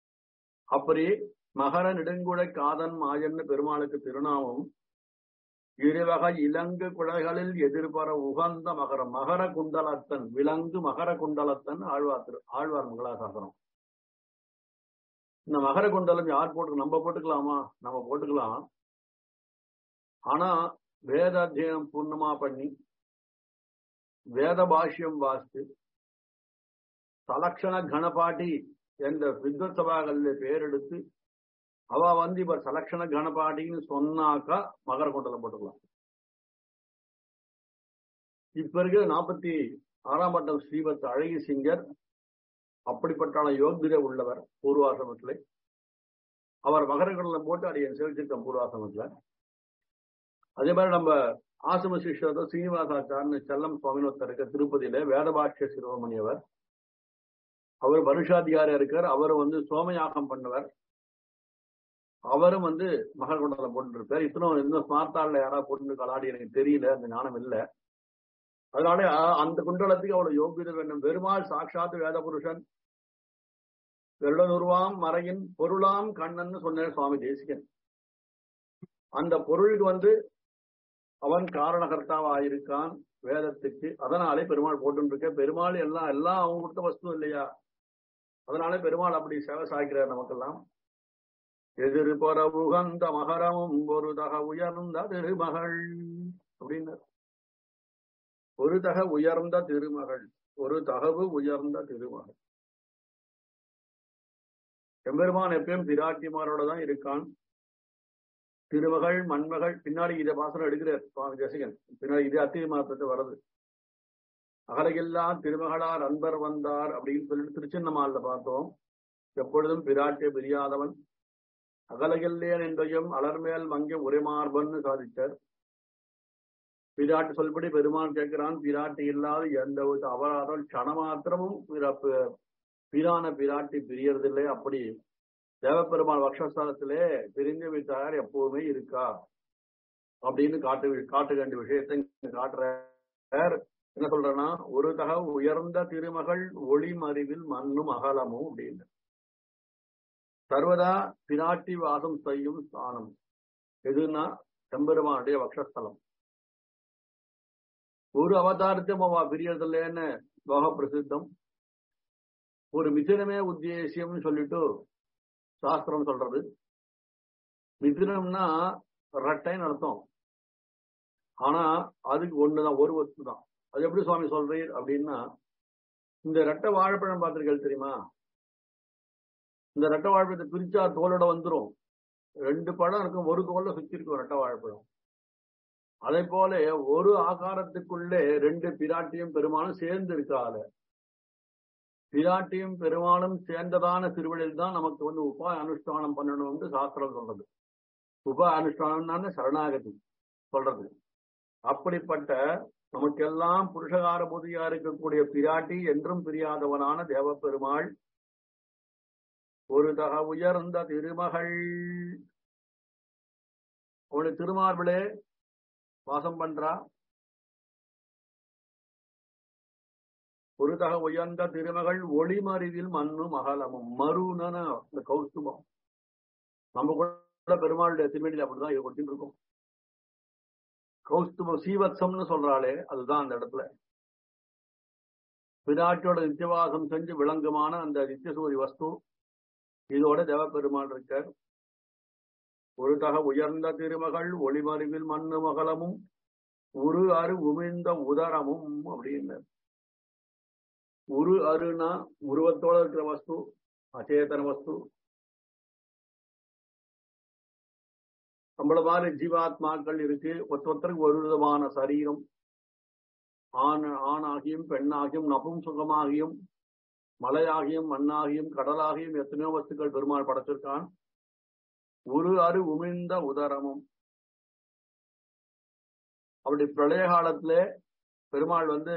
அப்படி மகர நெடுங்குடை காதன் மாயன்னு பெருமாளுக்கு திருநாமம் இருவகை இலங்கு குழைகளில் எதிர்பர உகந்த மகர மகர குண்டலத்தன் விலங்கு மகர குண்டலத்தன் ஆழ்வார் திரு ஆழ்வார் மங்களாசாசனம் இந்த மகர குண்டலம் யார் போட்டு நம்ம போட்டுக்கலாமா நம்ம போட்டுக்கலாம் ஆனா வேத அத்தியனம் பூர்ணமா பண்ணி வேத பாஷ்யம் வாசித்து சலக்ஷண கணபாட்டி என்ற வித்வத் சபாகள்ல பேரெடுத்து அவ வந்து இப்ப சலக்ஷண கணபாட்டின்னு சொன்னாக்கா மகர குண்டலம் போட்டுக்கலாம் இப்ப இருக்கிற நாற்பத்தி ஆறாம் பட்டம் ஸ்ரீவத் அழகி சிங்கர் அப்படிப்பட்டான யோகித உள்ளவர் பூர்வாசிரமத்திலே அவர் மகர குண்டலம் போட்டு அடைய செலுத்திருக்கோம் பூர்வாசிரமத்துல அதே மாதிரி நம்ம ஆசிரம சிஷ்யர் சீனிவாசாச்சார்னு செல்லம் சுவாமினொத்தர் இருக்க திருப்பதியில வேதபாட்சிய சிரோமணி அவர் அவர் வருஷாதிகாரியா இருக்கார் அவர் வந்து சோமயாகம் பண்ணவர் அவரும் வந்து மகர குண்டலம் போட்டுருப்பார் இத்தனும் இன்னும் ஸ்மார்த்தாள்ல யாராவது போட்டு கலாடி எனக்கு தெரியல அந்த ஞானம் இல்ல அதனால அந்த குண்டலத்துக்கு அவ்வளவு யோகியதை வேண்டும் பெருமாள் சாட்சாத் வேத புருஷன் வெள்ளனுருவாம் மறையின் பொருளாம் கண்ணன் சொன்ன சுவாமி தேசிகன் அந்த பொருளுக்கு வந்து அவன் காரணகர்த்தாவா இருக்கான் வேதத்துக்கு அதனாலே பெருமாள் போட்டு பெருமாள் எல்லாம் எல்லாம் அவங்க கொடுத்த வஸ்து இல்லையா அதனால பெருமாள் அப்படி சேவை சாய்க்கிறார் நமக்கெல்லாம் எதிர்புற உகந்த மகரமும் ஒரு தக உயர்ந்த திருமகள் அப்படின்னார் ஒரு தக உயர்ந்த திருமகள் ஒரு தகவு உயர்ந்த திருமகள் எம்பெருமான் எப்பயும் பிராட்டிமாரோட தான் இருக்கான் திருமகள் மண்மகள் பின்னாடி இதை பாசனம் எடுக்கிறார் சுவாமி ஜெசிகன் பின்னாடி இது அத்திய மாத்திரத்தை வருது அகலையெல்லாம் திருமகளார் அன்பர் வந்தார் அப்படின்னு சொல்லிட்டு திருச்சின்னமால்ல பார்த்தோம் எப்பொழுதும் பிராட்டிய பிரியாதவன் அகலையல்லேன் என்றையும் அலர்மேல் மங்க உரைமார்பன்னு சாதித்தார் பிராட்டி சொல்படி பெருமான் கேட்கிறான் பிராட்டி இல்லாத எந்த ஒரு அபராதம் க்ஷணமாத்திரமும் பிரான பிராட்டி பிரியறதில்லை அப்படி தேவப்பெருமாள் வக்ஷஸ்தலத்திலே பிரிந்து விட்டார் எப்போதுமே இருக்கா அப்படின்னு காட்டு காட்ட வேண்டிய விஷயத்தை காட்டுறார் என்ன சொல்றேன்னா ஒரு தக உயர்ந்த திருமகள் ஒளிமறிவில் மண்ணும் அகலமும் அப்படின்னு சர்வதா பிராட்டி வாசம் செய்யும் ஸ்தானம் எதுன்னா செம்பெருமானுடைய வக்ஷஸ்தலம் ஒரு அவதாரத்தையும் அவ பிரியறதில்லைன்னு லோக பிரசித்தம் ஒரு மிதினமே உத்தேசியம்னு சொல்லிட்டு சாஸ்திரம் சொல்றது மிதினம்னா ரெட்டைன்னு அர்த்தம் ஆனா அதுக்கு ஒண்ணுதான் ஒரு வஸ்து தான் அது எப்படி சுவாமி சொல்றீர் அப்படின்னா இந்த ரெட்டை வாழைப்பழம் பார்த்திருக்கீங்க தெரியுமா இந்த ரெட்டை வாழைப்பழத்தை பிரிச்சா தோலோட வந்துரும் ரெண்டு பழம் இருக்கும் ஒரு தோல்ல சுத்தி இருக்கும் ரெட்டை வாழைப்பழம் அதே போல ஒரு ஆகாரத்துக்குள்ளே ரெண்டு பிராட்டியும் பெருமானும் சேர்ந்து இருக்காத பிராட்டியும் பெருமாளும் சேர்ந்ததான திருவழியில் தான் நமக்கு வந்து உப அனுஷ்டானம் பண்ணணும்னு சாஸ்திரம் சொல்றது உப அனுஷ்டானம்னா சரணாகதி சொல்றது அப்படிப்பட்ட நமக்கெல்லாம் புருஷகார புதியா இருக்கக்கூடிய பிராட்டி என்றும் பிரியாதவனான தேவ பெருமாள் ஒரு தக உயர்ந்த திருமகள் அவனுடைய திருமார்பிளே வாசம் பண்றா ஒரு தக உயர்ந்த திருமகள் ஒளிமறிவில் மண்ணும் அகலமும் மருனன இந்த கௌஸ்துபம் நம்ம கூட பெருமாளுடைய திருமணியில் அப்படிதான் இது கொடுத்துட்டு இருக்கோம் கௌஸ்துபம் சீவத்சம்னு சொல்றாளே அதுதான் அந்த இடத்துல பிராட்டியோட நித்தியவாசம் செஞ்சு விளங்குமான அந்த நித்தியசூரி வஸ்து இதோட தேவப்பெருமாள் இருக்கார் ஒரு தக உயர்ந்த திருமகள் ஒளிமறிவில் மண்ணு மகளமும் ஒரு அரு உமிழ்ந்த உதரமும் அப்படின்னு உரு அருனா உருவத்தோட இருக்கிற வஸ்து அச்சேதன வஸ்து நம்மள மாதிரி ஜீவாத்மாக்கள் இருக்கு ஒருத்தருக்கு ஒரு விதமான சரீரம் ஆண் ஆணாகியும் பெண்ணாகியும் நபும்சுகமாகியும் மலையாகியும் மண்ணாகியும் கடலாகியும் எத்தனையோ வஸ்துக்கள் பெருமாள் படைச்சிருக்கான் ஒரு அரு உமிழ்ந்த உதரமும் அப்படி பிரளய காலத்துல பெருமாள் வந்து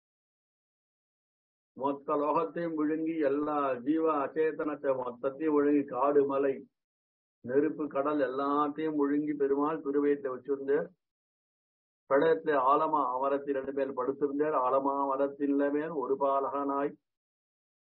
மொத்த லோகத்தையும் விழுங்கி எல்லா ஜீவ அச்சேதனத்தை மொத்தத்தையும் விழுங்கி காடு மலை நெருப்பு கடல் எல்லாத்தையும் விழுங்கி பெருமாள் திருவயத்தை வச்சிருந்து பிரளயத்துல ஆலமா அமரத்தில் ரெண்டு பேர் படுத்திருந்தார் ஆலமா மரத்தின் மேல் ஒரு பாலகனாய்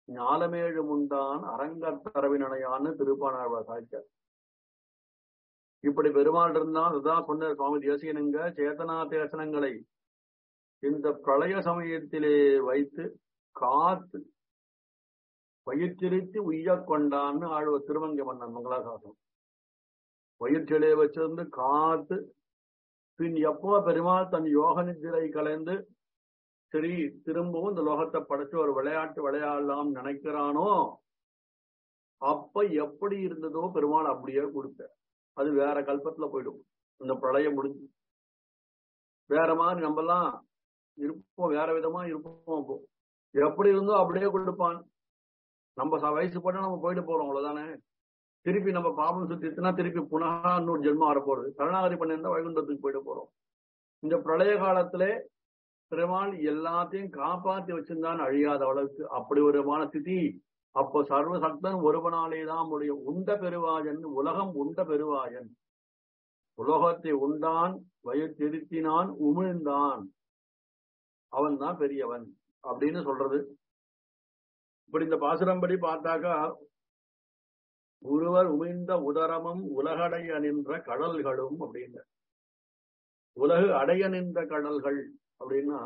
ஞாலமேழு முண்டான் அரங்கத்தரவினையான்னு திருப்பானாழ்வார் சாய்ச்சார் இப்படி பெருமாள் இருந்தா அதுதான் சொன்ன சுவாமி தேசியனுங்க சேதனா தேசனங்களை இந்த பிரளய சமயத்திலே வைத்து காத்து பயிற்சிரித்து உய்ய கொண்டான்னு ஆழ்வ திருவங்க மன்னன் மங்களாசாசனம் பயிற்சியிலே வச்சிருந்து காத்து பின் எப்போ பெருமாள் தன் யோக நிதிரை கலைந்து சரி திரும்பவும் இந்த லோகத்தை படைச்சு ஒரு விளையாட்டு விளையாடலாம் நினைக்கிறானோ அப்ப எப்படி இருந்ததோ பெருமாள் அப்படியே கொடுத்த அது வேற கல்பத்துல போயிடும் இந்த பிரளயம் முடிஞ்சு வேற மாதிரி நம்ம எல்லாம் இருப்போம் வேற விதமா இருப்போம் அப்போ எப்படி இருந்தோ அப்படியே கொடுப்பான் நம்ம ச- வயசு போட்டா நம்ம போயிட்டு போறோம் அவ்வளவுதானே திருப்பி நம்ம பாபம் சுத்தினா திருப்பி புனகா இன்னொரு ஜென்மம் வரப்போறது கருணாகரி பண்ணியிருந்தா வைகுண்டத்துக்கு போயிட்டு போறோம் இந்த பிரளய காலத்திலே பெருமாள் எல்லாத்தையும் காப்பாத்தி வச்சிருந்தான் அழியாத அளவுக்கு அப்படி ஒரு ஸ்திதி அப்போ சர்வசக்தன் ஒருவனாலே தான் முடியும் உண்ட பெருவாயன் உலகம் உண்ட பெருவாயன் உலகத்தை உண்டான் வயிறு திருத்தினான் உமிழ்ந்தான் அவன் தான் பெரியவன் அப்படின்னு சொல்றது இப்படி இந்த பாசுரம்படி பார்த்தாக்கா ஒருவர் உமிழ்ந்த உதரமும் உலகடைய நின்ற கடல்களும் அப்படின்னு உலகு அடைய நின்ற கடல்கள் அப்படின்னா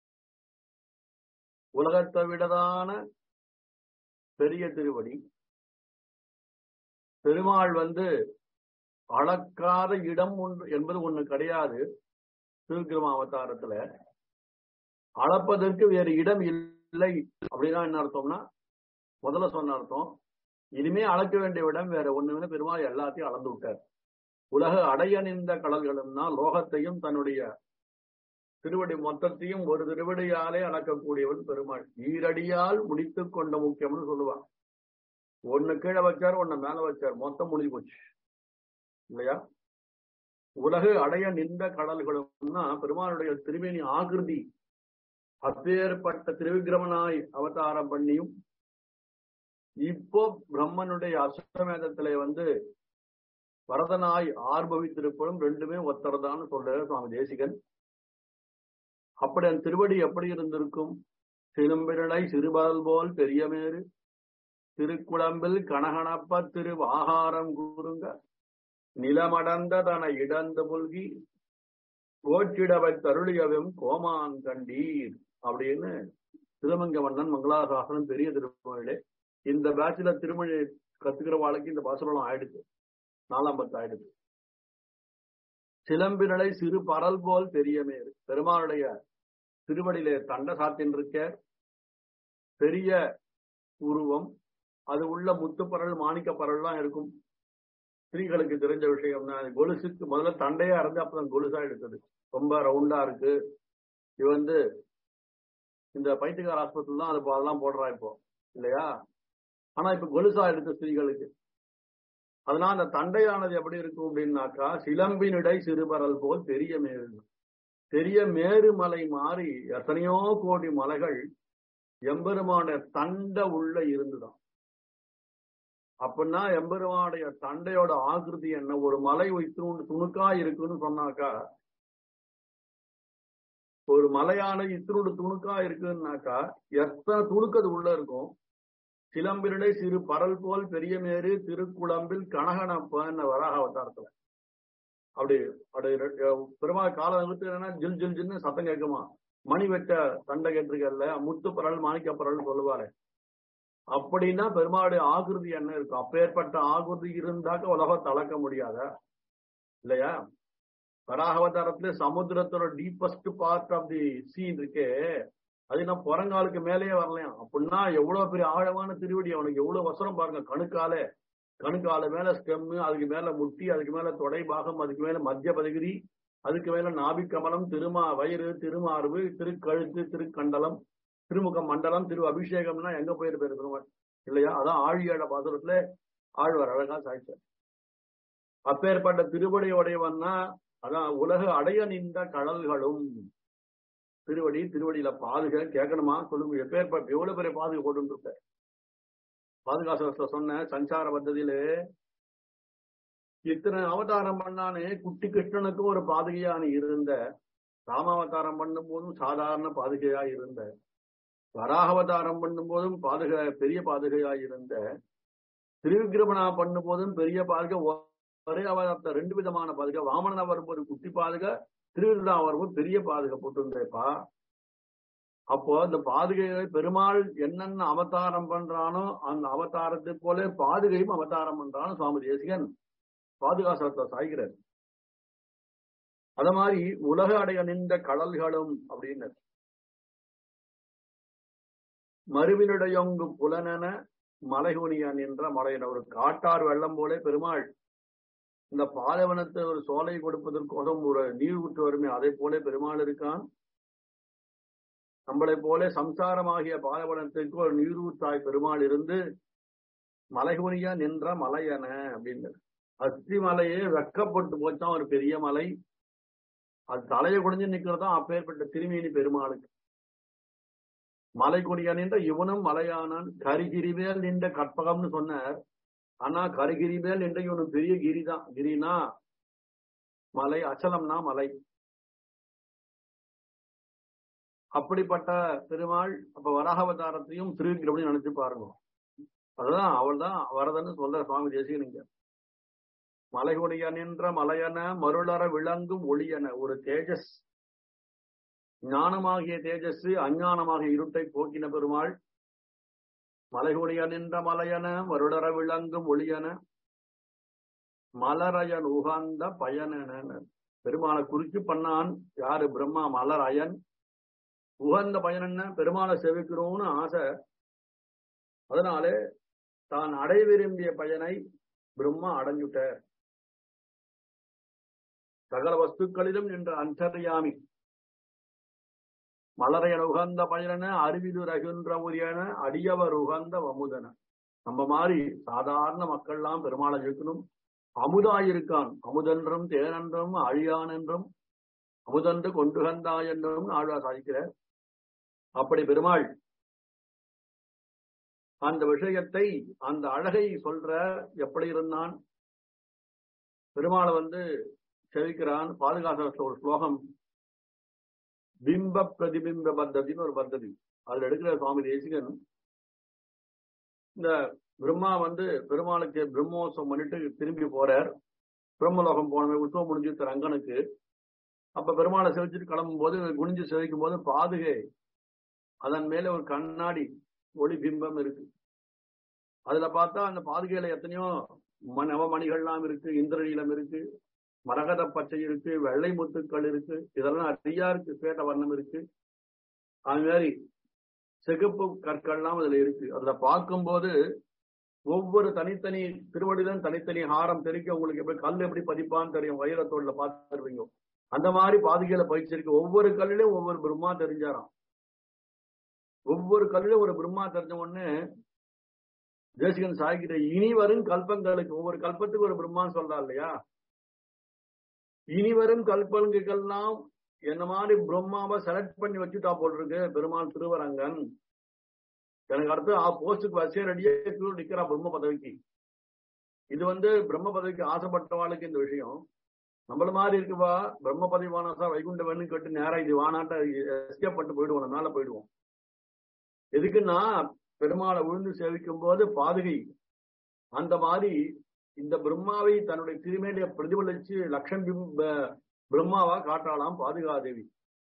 உலகத்தை விடதான பெரிய திருவடி பெருமாள் வந்து அளக்காத இடம் ஒன்று என்பது ஒண்ணு கிடையாது திருக்கிரம அவதாரத்துல அளப்பதற்கு வேறு இடம் இல்லை அப்படின்னா என்ன அர்த்தம்னா முதல்ல சொன்ன அர்த்தம் இனிமே அளக்க வேண்டிய இடம் வேற ஒண்ணுமே பெருமாள் எல்லாத்தையும் அளந்து விட்டார் உலக அடைய நின்ற கடல்களும்னா லோகத்தையும் தன்னுடைய திருவடி மொத்தத்தையும் ஒரு திருவடியாலே அளக்கக்கூடியவன் பெருமாள் ஈரடியால் முடித்துக் கொண்ட முக்கியம்னு சொல்லுவான் ஒண்ணு கீழே வச்சார் ஒண்ணு மேல வச்சார் மொத்தம் முடிஞ்சு போச்சு இல்லையா உலகு அடைய நின்ற கடல்களும்னா பெருமாளுடைய திருமேனி ஆகிருதி அப்பேற்பட்ட திருவிக்கிரமனாய் அவதாரம் பண்ணியும் இப்போ பிரம்மனுடைய அஸ்வமேதத்திலே வந்து வரதனாய் ஆர்பவித்திருப்பதும் ரெண்டுமே ஒத்தரதான்னு சொல்றாரு சுவாமி தேசிகன் அப்படி அந்த திருவடி எப்படி இருந்திருக்கும் சிலம்பிரளை சிறுபல் போல் பெரியமேறு திருக்குழம்பில் கனகனப்ப திரு ஆகாரம் கூறுங்க நிலமடந்த தன இடந்த புல்கி கோச்சிடவை தருளியவும் கோமான் கண்டீர் அப்படின்னு திருமங்க மன்னன் மங்களாசாசனம் பெரிய திருமொழியிலே இந்த பேட்ச்ல திருமொழி கத்துக்கிற வாழ்க்கை இந்த பாசுரம் ஆயிடுச்சு நாலாம் பத்து ஆயிடுச்சு சிலம்பினலை சிறு பரல் போல் பெரியமேறு பெருமாளுடைய திருவடியிலே தண்ட சாத்தின் இருக்க பெரிய உருவம் அது உள்ள முத்துப்பரல் மாணிக்க பரல்லாம் இருக்கும் ஸ்திரீகளுக்கு தெரிஞ்ச விஷயம் தான் கொலுசுக்கு முதல்ல தண்டையா இருந்து அப்பதான் கொலுசா எடுத்தது ரொம்ப ரவுண்டா இருக்கு இது வந்து இந்த பைத்தியக்கார ஆஸ்பத்திரி தான் அது அதெல்லாம் போடுறா இப்போ இல்லையா ஆனா இப்ப கொலுசா எடுத்த ஸ்திரீகளுக்கு அதனால அந்த தண்டையானது எப்படி இருக்கும் அப்படின்னாக்கா சிலம்பினிடை சிறுபரல் போல் பெரிய மேரு பெரிய மேருமலை மாறி எத்தனையோ கோடி மலைகள் எம்பெருமான தண்ட உள்ள இருந்துதான் அப்படின்னா எம்பெருமானுடைய தண்டையோட ஆகிருதி என்ன ஒரு மலை இத்தினு துணுக்கா இருக்குன்னு சொன்னாக்கா ஒரு மலையான இத்தினோடு துணுக்கா இருக்குன்னாக்கா எத்தனை துணுக்கது உள்ள இருக்கும் சிலம்பிரடை சிறு பரல் போல் பெரிய மேரு திருக்குழம்பில் கனகனப்பன்னு வராக அவதாரத்துல அப்படி அப்படி பெருமாள் காலம் நிறுத்து என்னன்னா ஜில் ஜில் ஜில்னு சத்தம் கேட்குமா மணி வெட்ட சண்டை கேட்டிருக்கல முத்து பரல் மாணிக்க பரல் சொல்லுவாரு அப்படின்னா பெருமாளுடைய ஆகிருதி என்ன இருக்கும் அப்பேற்பட்ட ஆகிருதி இருந்தாக்க உலகத்தை அளக்க முடியாத இல்லையா வராகவதாரத்துல சமுத்திரத்தோட deepest part of the sea இருக்கே அது நான் புறங்காலுக்கு மேலேயே வரலையாம் அப்படின்னா எவ்வளவு பெரிய ஆழமான திருவடி அவனுக்கு எவ்வளவு வசனம் பாருங்க கணுக்கால கணுக்கால மேல ஸ்டெம்மு அதுக்கு மேல முட்டி அதுக்கு மேல தொடை பாகம் அதுக்கு மேல மத்திய பதகிரி அதுக்கு மேல நாபிக்கமலம் திருமா வயிறு திருமார்பு திருக்கழுத்து திருக்கண்டலம் திருமுக மண்டலம் திரு அபிஷேகம்னா எங்க போயிட்டு போயிருக்கிறோம் இல்லையா அதான் ஆழியோட பாசுரத்துல ஆழ்வார் அழகா சாய்ச்சார் அப்பேற்பட்ட திருவடி உடையவன்னா அதான் உலக அடைய நின்ற கடல்களும் திருவடி திருவடியில பாதுகா கேட்கணுமா சொல்லுங்க எப்பேற்பட்ட எவ்வளவு பெரிய பாதுகா போட்டு பாதுகாசத்துல சொன்ன சஞ்சார பദ്ധதியிலே இத்தனை அவதாரம் பண்ணானே குட்டி கிருஷ்ணனுக்கு ஒரு பாதுகையான இருந்த ராமாவதாரம் பண்ணும் போதும் சாதாரண பாதுகையா இருந்த வராகவதாரம் பண்ணும் போதும் பாதுகா பெரிய பாதுகையா இருந்த திருவிக்கிரமணா பண்ணும் போதும் பெரிய பாதுகை ஒரே அவதாரத்தை ரெண்டு விதமான பாதுகா வாமனா வரும்போது குட்டி பாதுகா திருவிழா வரும்போது பெரிய பாதுகா போட்டிருந்தேப்பா அப்போ அந்த பாதுகையை பெருமாள் என்னென்ன அவதாரம் பண்றானோ அந்த அவதாரத்தை போல பாதுகையும் அவதாரம் பண்றானோ சுவாமி தேசிகன் பாதுகாசத்தை சாய்கிறார் அத மாதிரி உலக அடைய நின்ற கடல்களும் அப்படின்னு மறுவினுடையொங்கு புலனென மலைகுனியான் என்ற மலையின ஒரு காட்டார் வெள்ளம் போல பெருமாள் இந்த பாலைவனத்தை ஒரு சோலை கொடுப்பதற்கோசம் ஒரு நீர் ஊற்று வருமே அதை போல பெருமாள் இருக்கான் நம்மளை போல சம்சாரமாகிய பாலைவனத்துக்கு ஒரு நீரூற்றாய் பெருமாள் இருந்து மலைகுனியா நின்ற மலையன அப்படின்னு அஸ்தி மலையே வெக்கப்பட்டு போச்சான் ஒரு பெரிய மலை அது தலையை குடிஞ்சு நிக்கிறதும் அப்பேற்பட்ட திருமேனி பெருமாளுக்கு மலை குடியா நின்ற இவனும் மலையானான் கரிகிரிவேல் நின்ற கற்பகம்னு சொன்னார் ஆனா கரிகிரிவேல் நின்ற இவனும் பெரிய கிரிதான் கிரினா மலை அச்சலம்னா மலை அப்படிப்பட்ட பெருமாள் அப்ப வராகவதாரத்தையும் திருவிக்கிரமணி நினைச்சு பாருங்க அதுதான் அவள் தான் வரதன்னு சொல்ற சுவாமி தேசிகனுங்க மலைகுடிய நின்ற மலையன மருளற விளங்கும் ஒளியன ஒரு தேஜஸ் ஞானமாகிய தேஜஸ் அஞ்ஞானமாகிய இருட்டை போக்கின பெருமாள் மலைகுடிய நின்ற மலையன மருளற விளங்கும் ஒளியன மலரயன் உகந்த பயனன பெருமாளை குறிச்சு பண்ணான் யாரு பிரம்மா மலரயன் உகந்த பயன் என்ன பெருமாளை செவிக்கிறோம்னு ஆசை அதனாலே தான் அடைய விரும்பிய பயனை பிரம்மா அடைஞ்சுட்டார் சகல வஸ்துக்களிலும் என்ற அந்தர்யாமி மலரையன் உகந்த பயன அறிவிது ரகுன்ற உரியன அடியவர் உகந்த வமுதன நம்ம மாதிரி சாதாரண மக்கள்லாம் பெருமாளை இருக்கணும் அமுதாயிருக்கான் அமுதென்றும் தேனென்றும் அழியான் என்றும் அமுதன்று கொண்டு கந்தாய் என்றும் ஆழ்வா சாதிக்கிறார் அப்படி பெருமாள் அந்த விஷயத்தை அந்த அழகை சொல்ற எப்படி இருந்தான் பெருமாளை வந்து செவிக்கிறான் பாதுகாத்த ஒரு ஸ்லோகம் பிம்ப பிரதிபிம்ப பத்ததின்னு ஒரு பத்ததி அதுல எடுக்கிற சுவாமி தேசிகன் இந்த பிரம்மா வந்து பெருமாளுக்கு பிரம்மோத்சவம் பண்ணிட்டு திரும்பி போறார் பிரம்மலோகம் போன உற்சவம் முடிஞ்சு ரங்கனுக்கு அப்ப பெருமாளை செவிச்சுட்டு கிளம்பும் போது குனிஞ்சு செவிக்கும் போது பாதுகை அதன் மேல ஒரு கண்ணாடி ஒளி பிம்பம் இருக்கு அதுல பார்த்தா அந்த பாதுகையில எத்தனையோ நவமணிகள்லாம் இருக்கு இந்திரநீலம் இருக்கு மரகத பச்சை இருக்கு வெள்ளை முத்துக்கள் இருக்கு இதெல்லாம் நிறையா இருக்கு பேட்ட வர்ணம் இருக்கு அது மாதிரி சிகப்பு கற்கள்லாம் அதுல இருக்கு அதுல பார்க்கும்போது ஒவ்வொரு தனித்தனி திருவடிதான் தனித்தனி ஹாரம் தெரிக்க உங்களுக்கு எப்படி கல் எப்படி பதிப்பான்னு தெரியும் வைரத்தோடுல பார்த்துருவீங்க அந்த மாதிரி பாதுகையில பயிற்சிருக்கு ஒவ்வொரு கல்லிலும் ஒவ்வொரு பிரம்மா தெரிஞ்சாராம் ஒவ்வொரு கல்லிலும் ஒரு பிரம்மா தெரிஞ்ச உடனே தேசிகன் சாய்கிட்ட இனி வரும் கல்பங்களுக்கு ஒவ்வொரு கல்பத்துக்கு ஒரு பிரம்மான்னு சொல்றா இல்லையா இனி வரும் கல்பங்களுக்கெல்லாம் என்ன மாதிரி பிரம்மாவை செலக்ட் பண்ணி வச்சுட்டா போல் இருக்கு பெருமாள் திருவரங்கன் எனக்கு அடுத்து ஆ போஸ்டுக்கு வரிசையா ரெடியே நிக்கிறா பிரம்ம பதவிக்கு இது வந்து பிரம்ம பதவிக்கு ஆசைப்பட்டவாளுக்கு இந்த விஷயம் நம்மள மாதிரி இருக்குவா பிரம்ம பதவி வானசா வைகுண்ட வேணும்னு கேட்டு நேரா இது வானாட்ட எஸ்கேப் பண்ணிட்டு போயிடுவோம் மேல போயிடுவோம் எதுக்குன்னா பெருமாளை விழுந்து சேவிக்கும் போது பாதுகை அந்த மாதிரி இந்த பிரம்மாவை தன்னுடைய திருமேனிய பிரதிபலிச்சு லட்சம் பிரம்மாவா காட்டாலாம் பாதுகாதேவி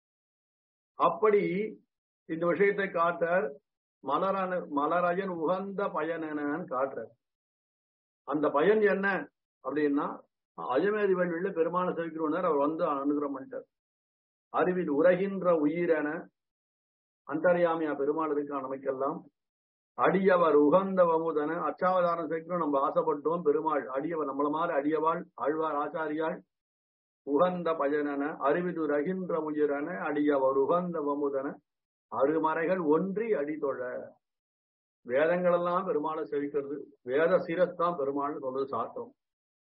அப்படி இந்த விஷயத்தை காட்டார் மலரான மலராயன் உகந்த பயன் என்னன்னு காட்டுறார் அந்த பயன் என்ன அப்படின்னா அஜமேதி வழியில பெருமாளை செவிக்கிறோனர் அவர் வந்து அனுகிரம் பண்ணிட்டார் அறிவில் உரைகின்ற உயிரென அந்தரியாமியா பெருமாள் இருக்கான் நமக்கெல்லாம் அடியவர் உகந்த வமுதன அச்சாவதாரம் சேர்க்கணும் நம்ம ஆசைப்பட்டோம் பெருமாள் அடியவர் நம்மள மாதிரி அடியவாள் ஆழ்வார் ஆச்சாரியாள் உகந்த பயனன அறிவிது ரகின்ற உயிரன அடியவர் உகந்த வமுதன அருமறைகள் ஒன்றி அடிதொழ வேதங்கள் எல்லாம் பெருமாளை செவிக்கிறது வேத சிரஸ்தான் பெருமாள் சொல்றது சாத்தம்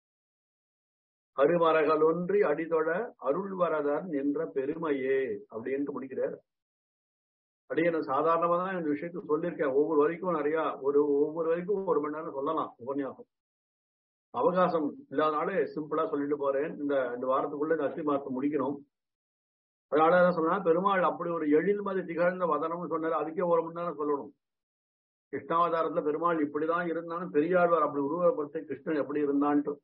அருமறைகள் ஒன்றி அடிதொழ அருள்வரதர் என்ற பெருமையே அப்படின்ட்டு முடிக்கிறார் அப்படியே நான் சாதாரணமா தான் இந்த விஷயத்த சொல்லியிருக்கேன் ஒவ்வொரு வரைக்கும் நிறைய ஒரு ஒவ்வொரு வரைக்கும் ஒரு மணி நேரம் சொல்லலாம் உபன்யாசம் அவகாசம் இல்லாதனாலே சிம்பிளா சொல்லிட்டு போறேன் இந்த இந்த வாரத்துக்குள்ள இந்த அஸ்தி மாசம் முடிக்கணும் அதனால என்ன சொன்னா பெருமாள் அப்படி ஒரு எழில் மதி திகழ்ந்த வதனம்னு சொன்னாரு அதுக்கே ஒரு மணி நேரம் சொல்லணும் கிருஷ்ணாவதாரத்துல பெருமாள் இப்படிதான் இருந்தாலும் பெரியாழ்வார் அப்படி உருவப்படுத்த கிருஷ்ணன் எப்படி இருந்தான்ட்டு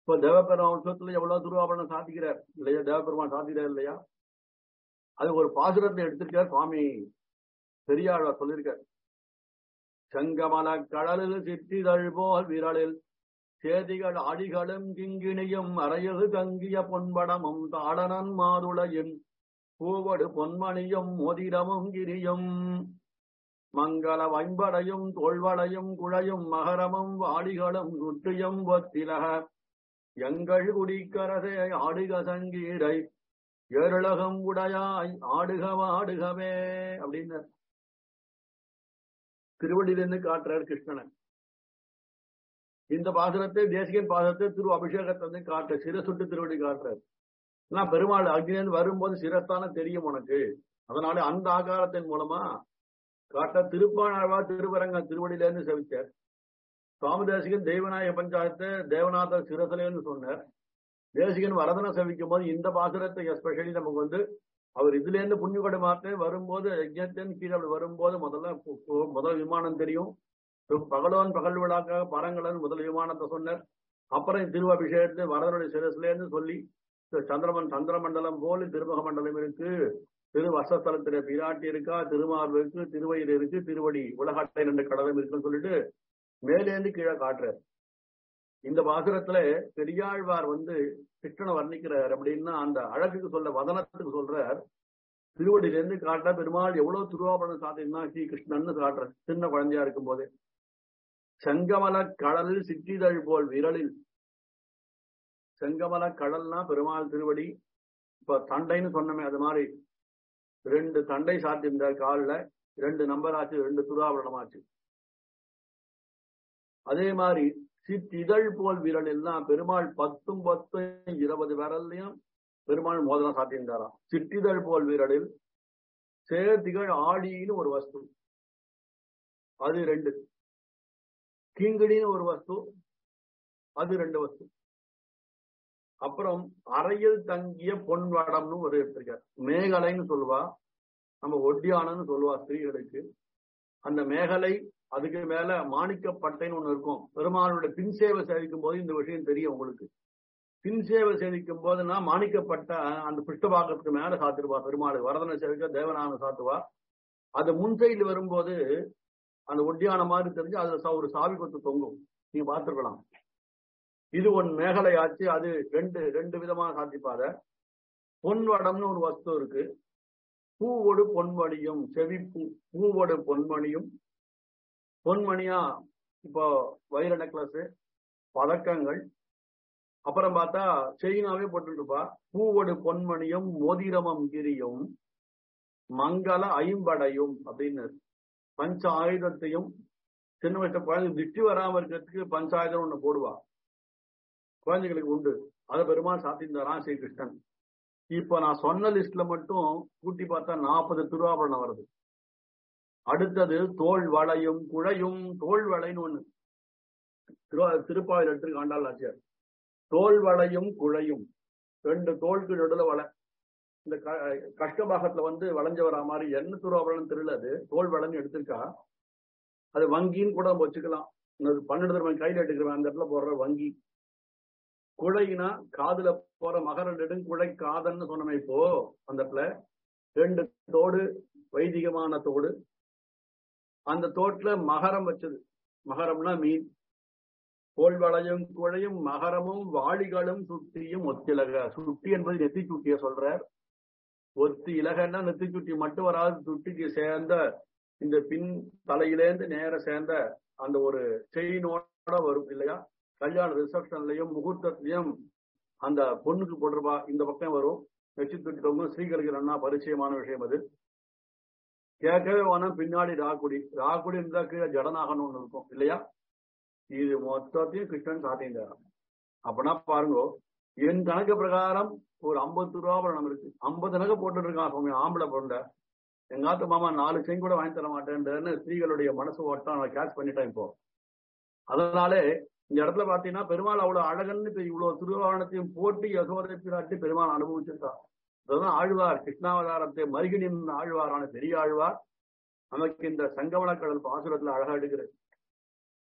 இப்ப தேவபெருமான் உற்சவத்துல எவ்வளவு திருவாபரணம் சாத்திக்கிறார் இல்லையா தேவபெருமான் சாத்திக்கிறார் இல்லையா அது ஒரு பாசுரத்தை எடுத்திருக்கார் சுவாமி பெரியாழ்வார் சொல்லியிருக்கார் செங்கமல கடலில் சிற்றிதழ் போல் விரலில் சேதிகள் அடிகளும் கிங்கிணியும் அறையது தங்கிய பொன்படமும் தாடனன் மாதுளையும் பூவடு பொன்மணியும் மோதிரமும் கிரியும் மங்கள வைம்படையும் தோல்வளையும் குழையும் மகரமும் வாடிகளும் குட்டியும் ஒத்திலக எங்கள் குடிக்கரசே ஆடுக சங்கீரை ஏருலகம் உடையாய் ஆடுக வாடுகவே அப்படின்னு திருவள்ளிலிருந்து காட்டுறார் கிருஷ்ணன் இந்த பாசுரத்தை தேசிகன் பாசுரத்தை திரு அபிஷேகத்தை வந்து காட்டுற சிரசுட்டு திருவடி காட்டுறாரு ஆனா பெருமாள் அக்னியன் வரும்போது சிரஸ்தான தெரியும் உனக்கு அதனால அந்த ஆகாரத்தின் மூலமா காட்ட திருப்பாணாழ்வா திருவரங்க திருவடியில இருந்து செவிச்சார் சுவாமி தேசிகன் தெய்வநாயக பஞ்சாயத்து தேவநாத சிரசிலேன்னு சொன்னார் தேசிகன் வரதனை செவிக்கும் போது இந்த பாசுரத்தை எஸ்பெஷலி நமக்கு வந்து அவர் இதுல இருந்து புண்ணியகொடை மாற்ற வரும்போது யஜ்யத்தின் கீழே அப்படி வரும்போது முதல்ல பு- பு- முதல் விமானம் தெரியும் பிறகு பகலோன் பகல் விழாக்காக பரங்களன் முதல் விமானத்தை சொன்னார் அப்புறம் திருவபிஷேகத்தை வரதனுடைய சிரசுல இருந்து சொல்லி திரு சந்திரமன் சந்திரமண்டலம் போல திருமுக மண்டலம் இருக்கு திரு வசஸ்தலத்தில பிராட்டி இருக்கா திருமார்பு இருக்கு திருவயிறு இருக்கு திருவடி உலகாட்டை ரெண்டு கடலும் இருக்குன்னு சொல்லிட்டு மேலேந்து கீழே காட்டுறார் இந்த பாசுரத்துல பெரியாழ்வார் வந்து கிருஷ்ணனை வர்ணிக்கிறார் அப்படின்னா அந்த அழகுக்கு சொல்ல வதனத்துக்கு சொல்றார் திருவடியில இருந்து காட்டா பெருமாள் எவ்வளவு திருவாபரணம் சாத்தினா ஸ்ரீ கிருஷ்ணன்னு காட்டுறார் சின்ன குழந்தையா இருக்கும் போதே செங்கமல கடலில் சிற்றிதழ் போல் விரலில் செங்கமல கடல்னா பெருமாள் திருவடி இப்ப தண்டைன்னு சொன்னமே அது மாதிரி ரெண்டு தண்டை சாத்தியிருந்தார் காலில் ரெண்டு நம்பர் ஆச்சு ரெண்டு துராபரணம் ஆச்சு அதே மாதிரி சிற்றிதழ் போல் விரலில் தான் பெருமாள் பத்தும் பத்தும் இருபது விரல்லையும் பெருமாள் மோதனம் சாத்தியிருந்தாராம் சிற்றிதழ் போல் விரலில் சேர்த்திகள் ஆடின்னு ஒரு வஸ்து அது ரெண்டு கிங்கிடின்னு ஒரு வஸ்து அது ரெண்டு வஸ்து அப்புறம் அறையில் தங்கிய பொன் வடம்னு ஒரு எடுத்திருக்கார் மேகலைன்னு சொல்லுவா நம்ம ஒட்டியானன்னு சொல்லுவா ஸ்திரீகளுக்கு அந்த மேகலை அதுக்கு மேல மாணிக்கப்பட்டைன்னு ஒண்ணு இருக்கும் பெருமாளுடைய பின் சேவை சேவிக்கும் போது இந்த விஷயம் தெரியும் உங்களுக்கு பின் சேவை சேவிக்கும் போதுன்னா மாணிக்கப்பட்ட அந்த பிஷ்டபாகத்துக்கு மேல சாத்திருவா பெருமாள் வரதனை சேவிக்க தேவனான சாத்துவா அது முன் சைடுல வரும்போது அந்த ஒட்டியான மாதிரி தெரிஞ்சு அதுல சா- ஒரு சாவி கொத்து தொங்கும் நீங்க பார்த்திருக்கலாம் இது ஒன் மேகலை ஆச்சு அது ரெண்டு ரெண்டு விதமா சாத்திப்பாத பொன் வடம்னு ஒரு வஸ்து இருக்கு பூவோடு பொன்மணியும் செவிப்பூ பூவோடு பொன்மணியும் பொன்மணியா இப்போ வைர நெக்லஸ் பதக்கங்கள் அப்புறம் பார்த்தா செயினாவே போட்டுருப்பா பூவோடு பொன்மணியும் மோதிரமம் கிரியும் மங்கள ஐம்படையும் அப்படின்னு பஞ்ச ஆயுதத்தையும் சின்ன வயசு குழந்தை திட்டி வராம இருக்கிறதுக்கு பஞ்சாயுதம் ஒண்ணு போடுவா குழந்தைகளுக்கு உண்டு அதை பெருமாள் சாத்தியிருந்தாராம் ஸ்ரீகிருஷ்ணன் இப்ப நான் சொன்ன லிஸ்ட்ல மட்டும் கூட்டி பார்த்தா நாற்பது திருவாபரணம் வருது அடுத்தது தோல் வளையும் குழையும் தோல் வளைன்னு ஒண்ணு திரு- திருப்பாவில் எடுத்து ஆண்டாள் ஆச்சியார் தோல் வளையும் குழையும் ரெண்டு தோளுக்கு நடுல வளை இந்த க- கஷ்டபாகத்துல வந்து வளைஞ்சு வரா மாதிரி என்ன திருவாபரணம் தெரியல அது தோல் வளைன்னு எடுத்திருக்கா அது வங்கின்னு கூட நம்ம வச்சுக்கலாம் இந்த பன்னெண்டு தடவை கையில எடுக்கிறவன் அந்த இடத்துல போடுற வங்கி குழைனா காதுல போற மகர நெடுங்குழை காதன்னு சொன்னமே இப்போ அந்த இடத்துல ரெண்டு தோடு வைதிகமான தோடு அந்த தோட்டுல மகரம் வச்சது மகரம்னா மீன் கோல் வளையும் குழையும் மகரமும் வாளிகளும் சுட்டியும் ஒத்திலக சுட்டி என்பது நெத்தி சுட்டிய சொல்றார் ஒத்தி இலகன்னா நெத்தி சுட்டி மட்டும் வராது சுட்டிக்கு சேர்ந்த இந்த பின் தலையிலேந்து நேர சேர்ந்த அந்த ஒரு செயினோட வரும் இல்லையா கல்யாண ரிசப்ஷன்லயும் முகூர்த்தத்திலையும் அந்த பொண்ணுக்கு போட்டிருப்பா இந்த பக்கம் வரும் வச்சு தூக்கிட்டவங்க ஸ்ரீகளுக்கு நன்னா பரிச்சயமான விஷயம் அது கேட்கவே வேணாம் பின்னாடி ராக்குடி ராக்குடி இருந்தா கீழே ஜடநாகன்னு ஒண்ணு இருக்கும் இல்லையா இது மொத்தத்தையும் கிருஷ்ணன் சாத்தியிருந்தாராம் அப்படின்னா பாருங்க என் கணக்கு பிரகாரம் ஒரு ஐம்பது ரூபாபரணம் இருக்கு ஐம்பது நகை போட்டுட்டு இருக்கான் சுவாமி ஆம்பளை பொருண்ட எங்காத்து மாமா நாலு செயின் கூட வாங்கி தர மாட்டேன்னு ஸ்திரீகளுடைய மனசு ஓட்டம் நான் கேட்ச் பண்ணிட்டேன் இப்போ அதனாலே இந்த இடத்துல பாத்தீங்கன்னா பெருமாள் அவ்வளவு அழகன்னு இப்ப இவ்வளவு திருவாரணத்தையும் போட்டு யசோதை பிராட்டி பெருமாள் அனுபவிச்சிருக்கா அதுதான் ஆழ்வார் கிருஷ்ணாவதாரத்தை மருகினின் ஆழ்வாரான பெரிய ஆழ்வார் நமக்கு இந்த சங்கமலக்கடல் பாசுரத்துல அழகா எடுக்கிறது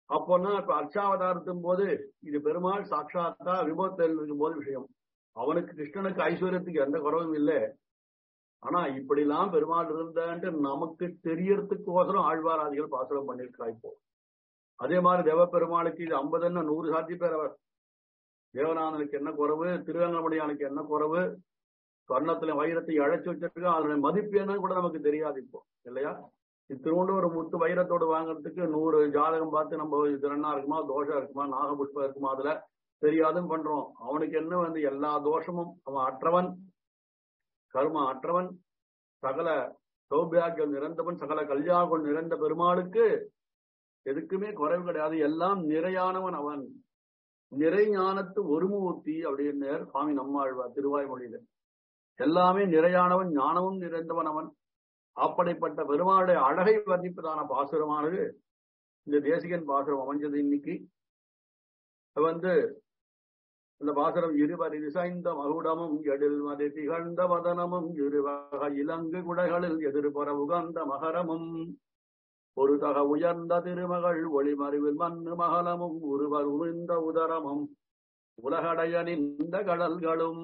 அப்போனா இப்ப அர்ச்சாவதாரத்தின் போது இது பெருமாள் சாட்சாத்தா விபத்தில் இருக்கும் போது விஷயம் அவனுக்கு கிருஷ்ணனுக்கு ஐஸ்வர்யத்துக்கு எந்த குறவும் இல்லை ஆனா இப்படிலாம் பெருமாள் இருந்தான்ட்டு நமக்கு தெரியறதுக்கோசரம் ஆழ்வாராதிகள் பாசுரம் பண்ணிருக்கா இப்போ அதே மாதிரி தேவ பெருமாளுக்கு இது ஐம்பதுன்னு நூறு சாத்தி பேர் அவர் தேவநாதனுக்கு என்ன குறவு திருவேங்கடமுடியானுக்கு என்ன குறவு சொர்ணத்துல வைரத்தை அழைச்சு வச்சிருக்கோம் அதனுடைய மதிப்பு என்னன்னு கூட நமக்கு தெரியாது இப்போ இல்லையா இத்தினோண்டு ஒரு முத்து வைரத்தோடு வாங்குறதுக்கு நூறு ஜாதகம் பார்த்து நம்ம இது என்ன இருக்குமா தோஷம் இருக்குமா நாகபுஷ்பம் இருக்குமா அதுல தெரியாதுன்னு பண்றோம் அவனுக்கு என்ன வந்து எல்லா தோஷமும் அவன் அற்றவன் கர்ம அற்றவன் சகல சௌபியாக்கியம் நிறைந்தவன் சகல கல்யாணம் நிறைந்த பெருமாளுக்கு எதுக்குமே குறைவு கிடையாது எல்லாம் நிறையானவன் அவன் நிறை ஞானத்து ஒருமூர்த்தி அப்படின்னு சுவாமி நம்மாழ்வார் திருவாய்மொழியில எல்லாமே நிறையானவன் ஞானமும் நிறைந்தவன் அவன் அப்படிப்பட்ட பெருமாளுடைய அழகை வர்ணிப்பதான பாசுரமானது இந்த தேசிகன் பாசுரம் அமைஞ்சது இன்னைக்கு வந்து இந்த பாசுரம் இருவர் இசைந்த மகுடமும் எழில் மதி திகழ்ந்த வதனமும் இருவக இலங்கு குடைகளில் எதிர்புற உகந்த மகரமும் ஒரு தக உயர்ந்த திருமகள் ஒளிமறிவில் மண்ணு மகளமும் ஒருவர் உமிழ்ந்த உதரமும் உலகடைய நின்ற கடல்களும்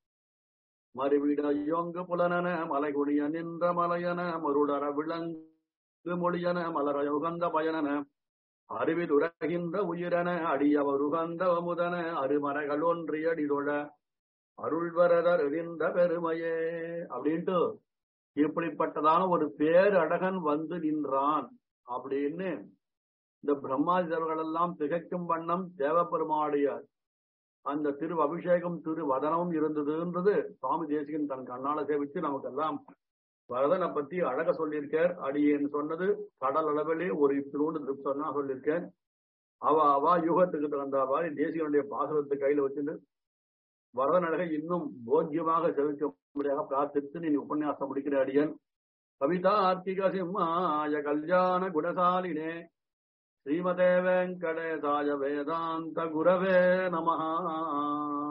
மறுவிடையொங்கு புலனன மலைகுடிய நின்ற மலையன மருடர விளங்கு மொழியன மலர உகந்த பயனன அறிவில் உலகின்ற உயிரன அடியவர் உகந்த அமுதன அருமறைகள் ஒன்றியடிதொழ அருள்வரதர் எறிந்த பெருமையே அப்படின்ட்டு இப்படிப்பட்டதான ஒரு பேரழகன் வந்து நின்றான் அப்படின்னு இந்த பிரம்மாதிதர்கள் எல்லாம் திகைக்கும் வண்ணம் தேவப்பெருமாடைய அந்த திரு அபிஷேகம் திரு வதனமும் இருந்ததுன்றது சுவாமி தேசிகன் தன் கண்ணால சேவிச்சு நமக்கெல்லாம் வரதனை பத்தி அழக சொல்லியிருக்கார் அடியேன்னு சொன்னது கடல் அளவிலே ஒரு இப்பிலோடு திருப்தம்னா சொல்லியிருக்கேன் அவ அவ யுகத்துக்கு தகுந்த மாதிரி தேசிகனுடைய பாசுரத்தை கையில வச்சுட்டு வரதன் அழகை இன்னும் போக்கியமாக செவிக்க முடியாக பிரார்த்தித்து நீ உபன்யாசம் முடிக்கிற அடியன் கவிதா ஆர்த்திக சிம்மாய கல்யாண குணசாலினே ஸ்ரீமதே வெங்கடேசாய வேதாந்த குரவே நமஹா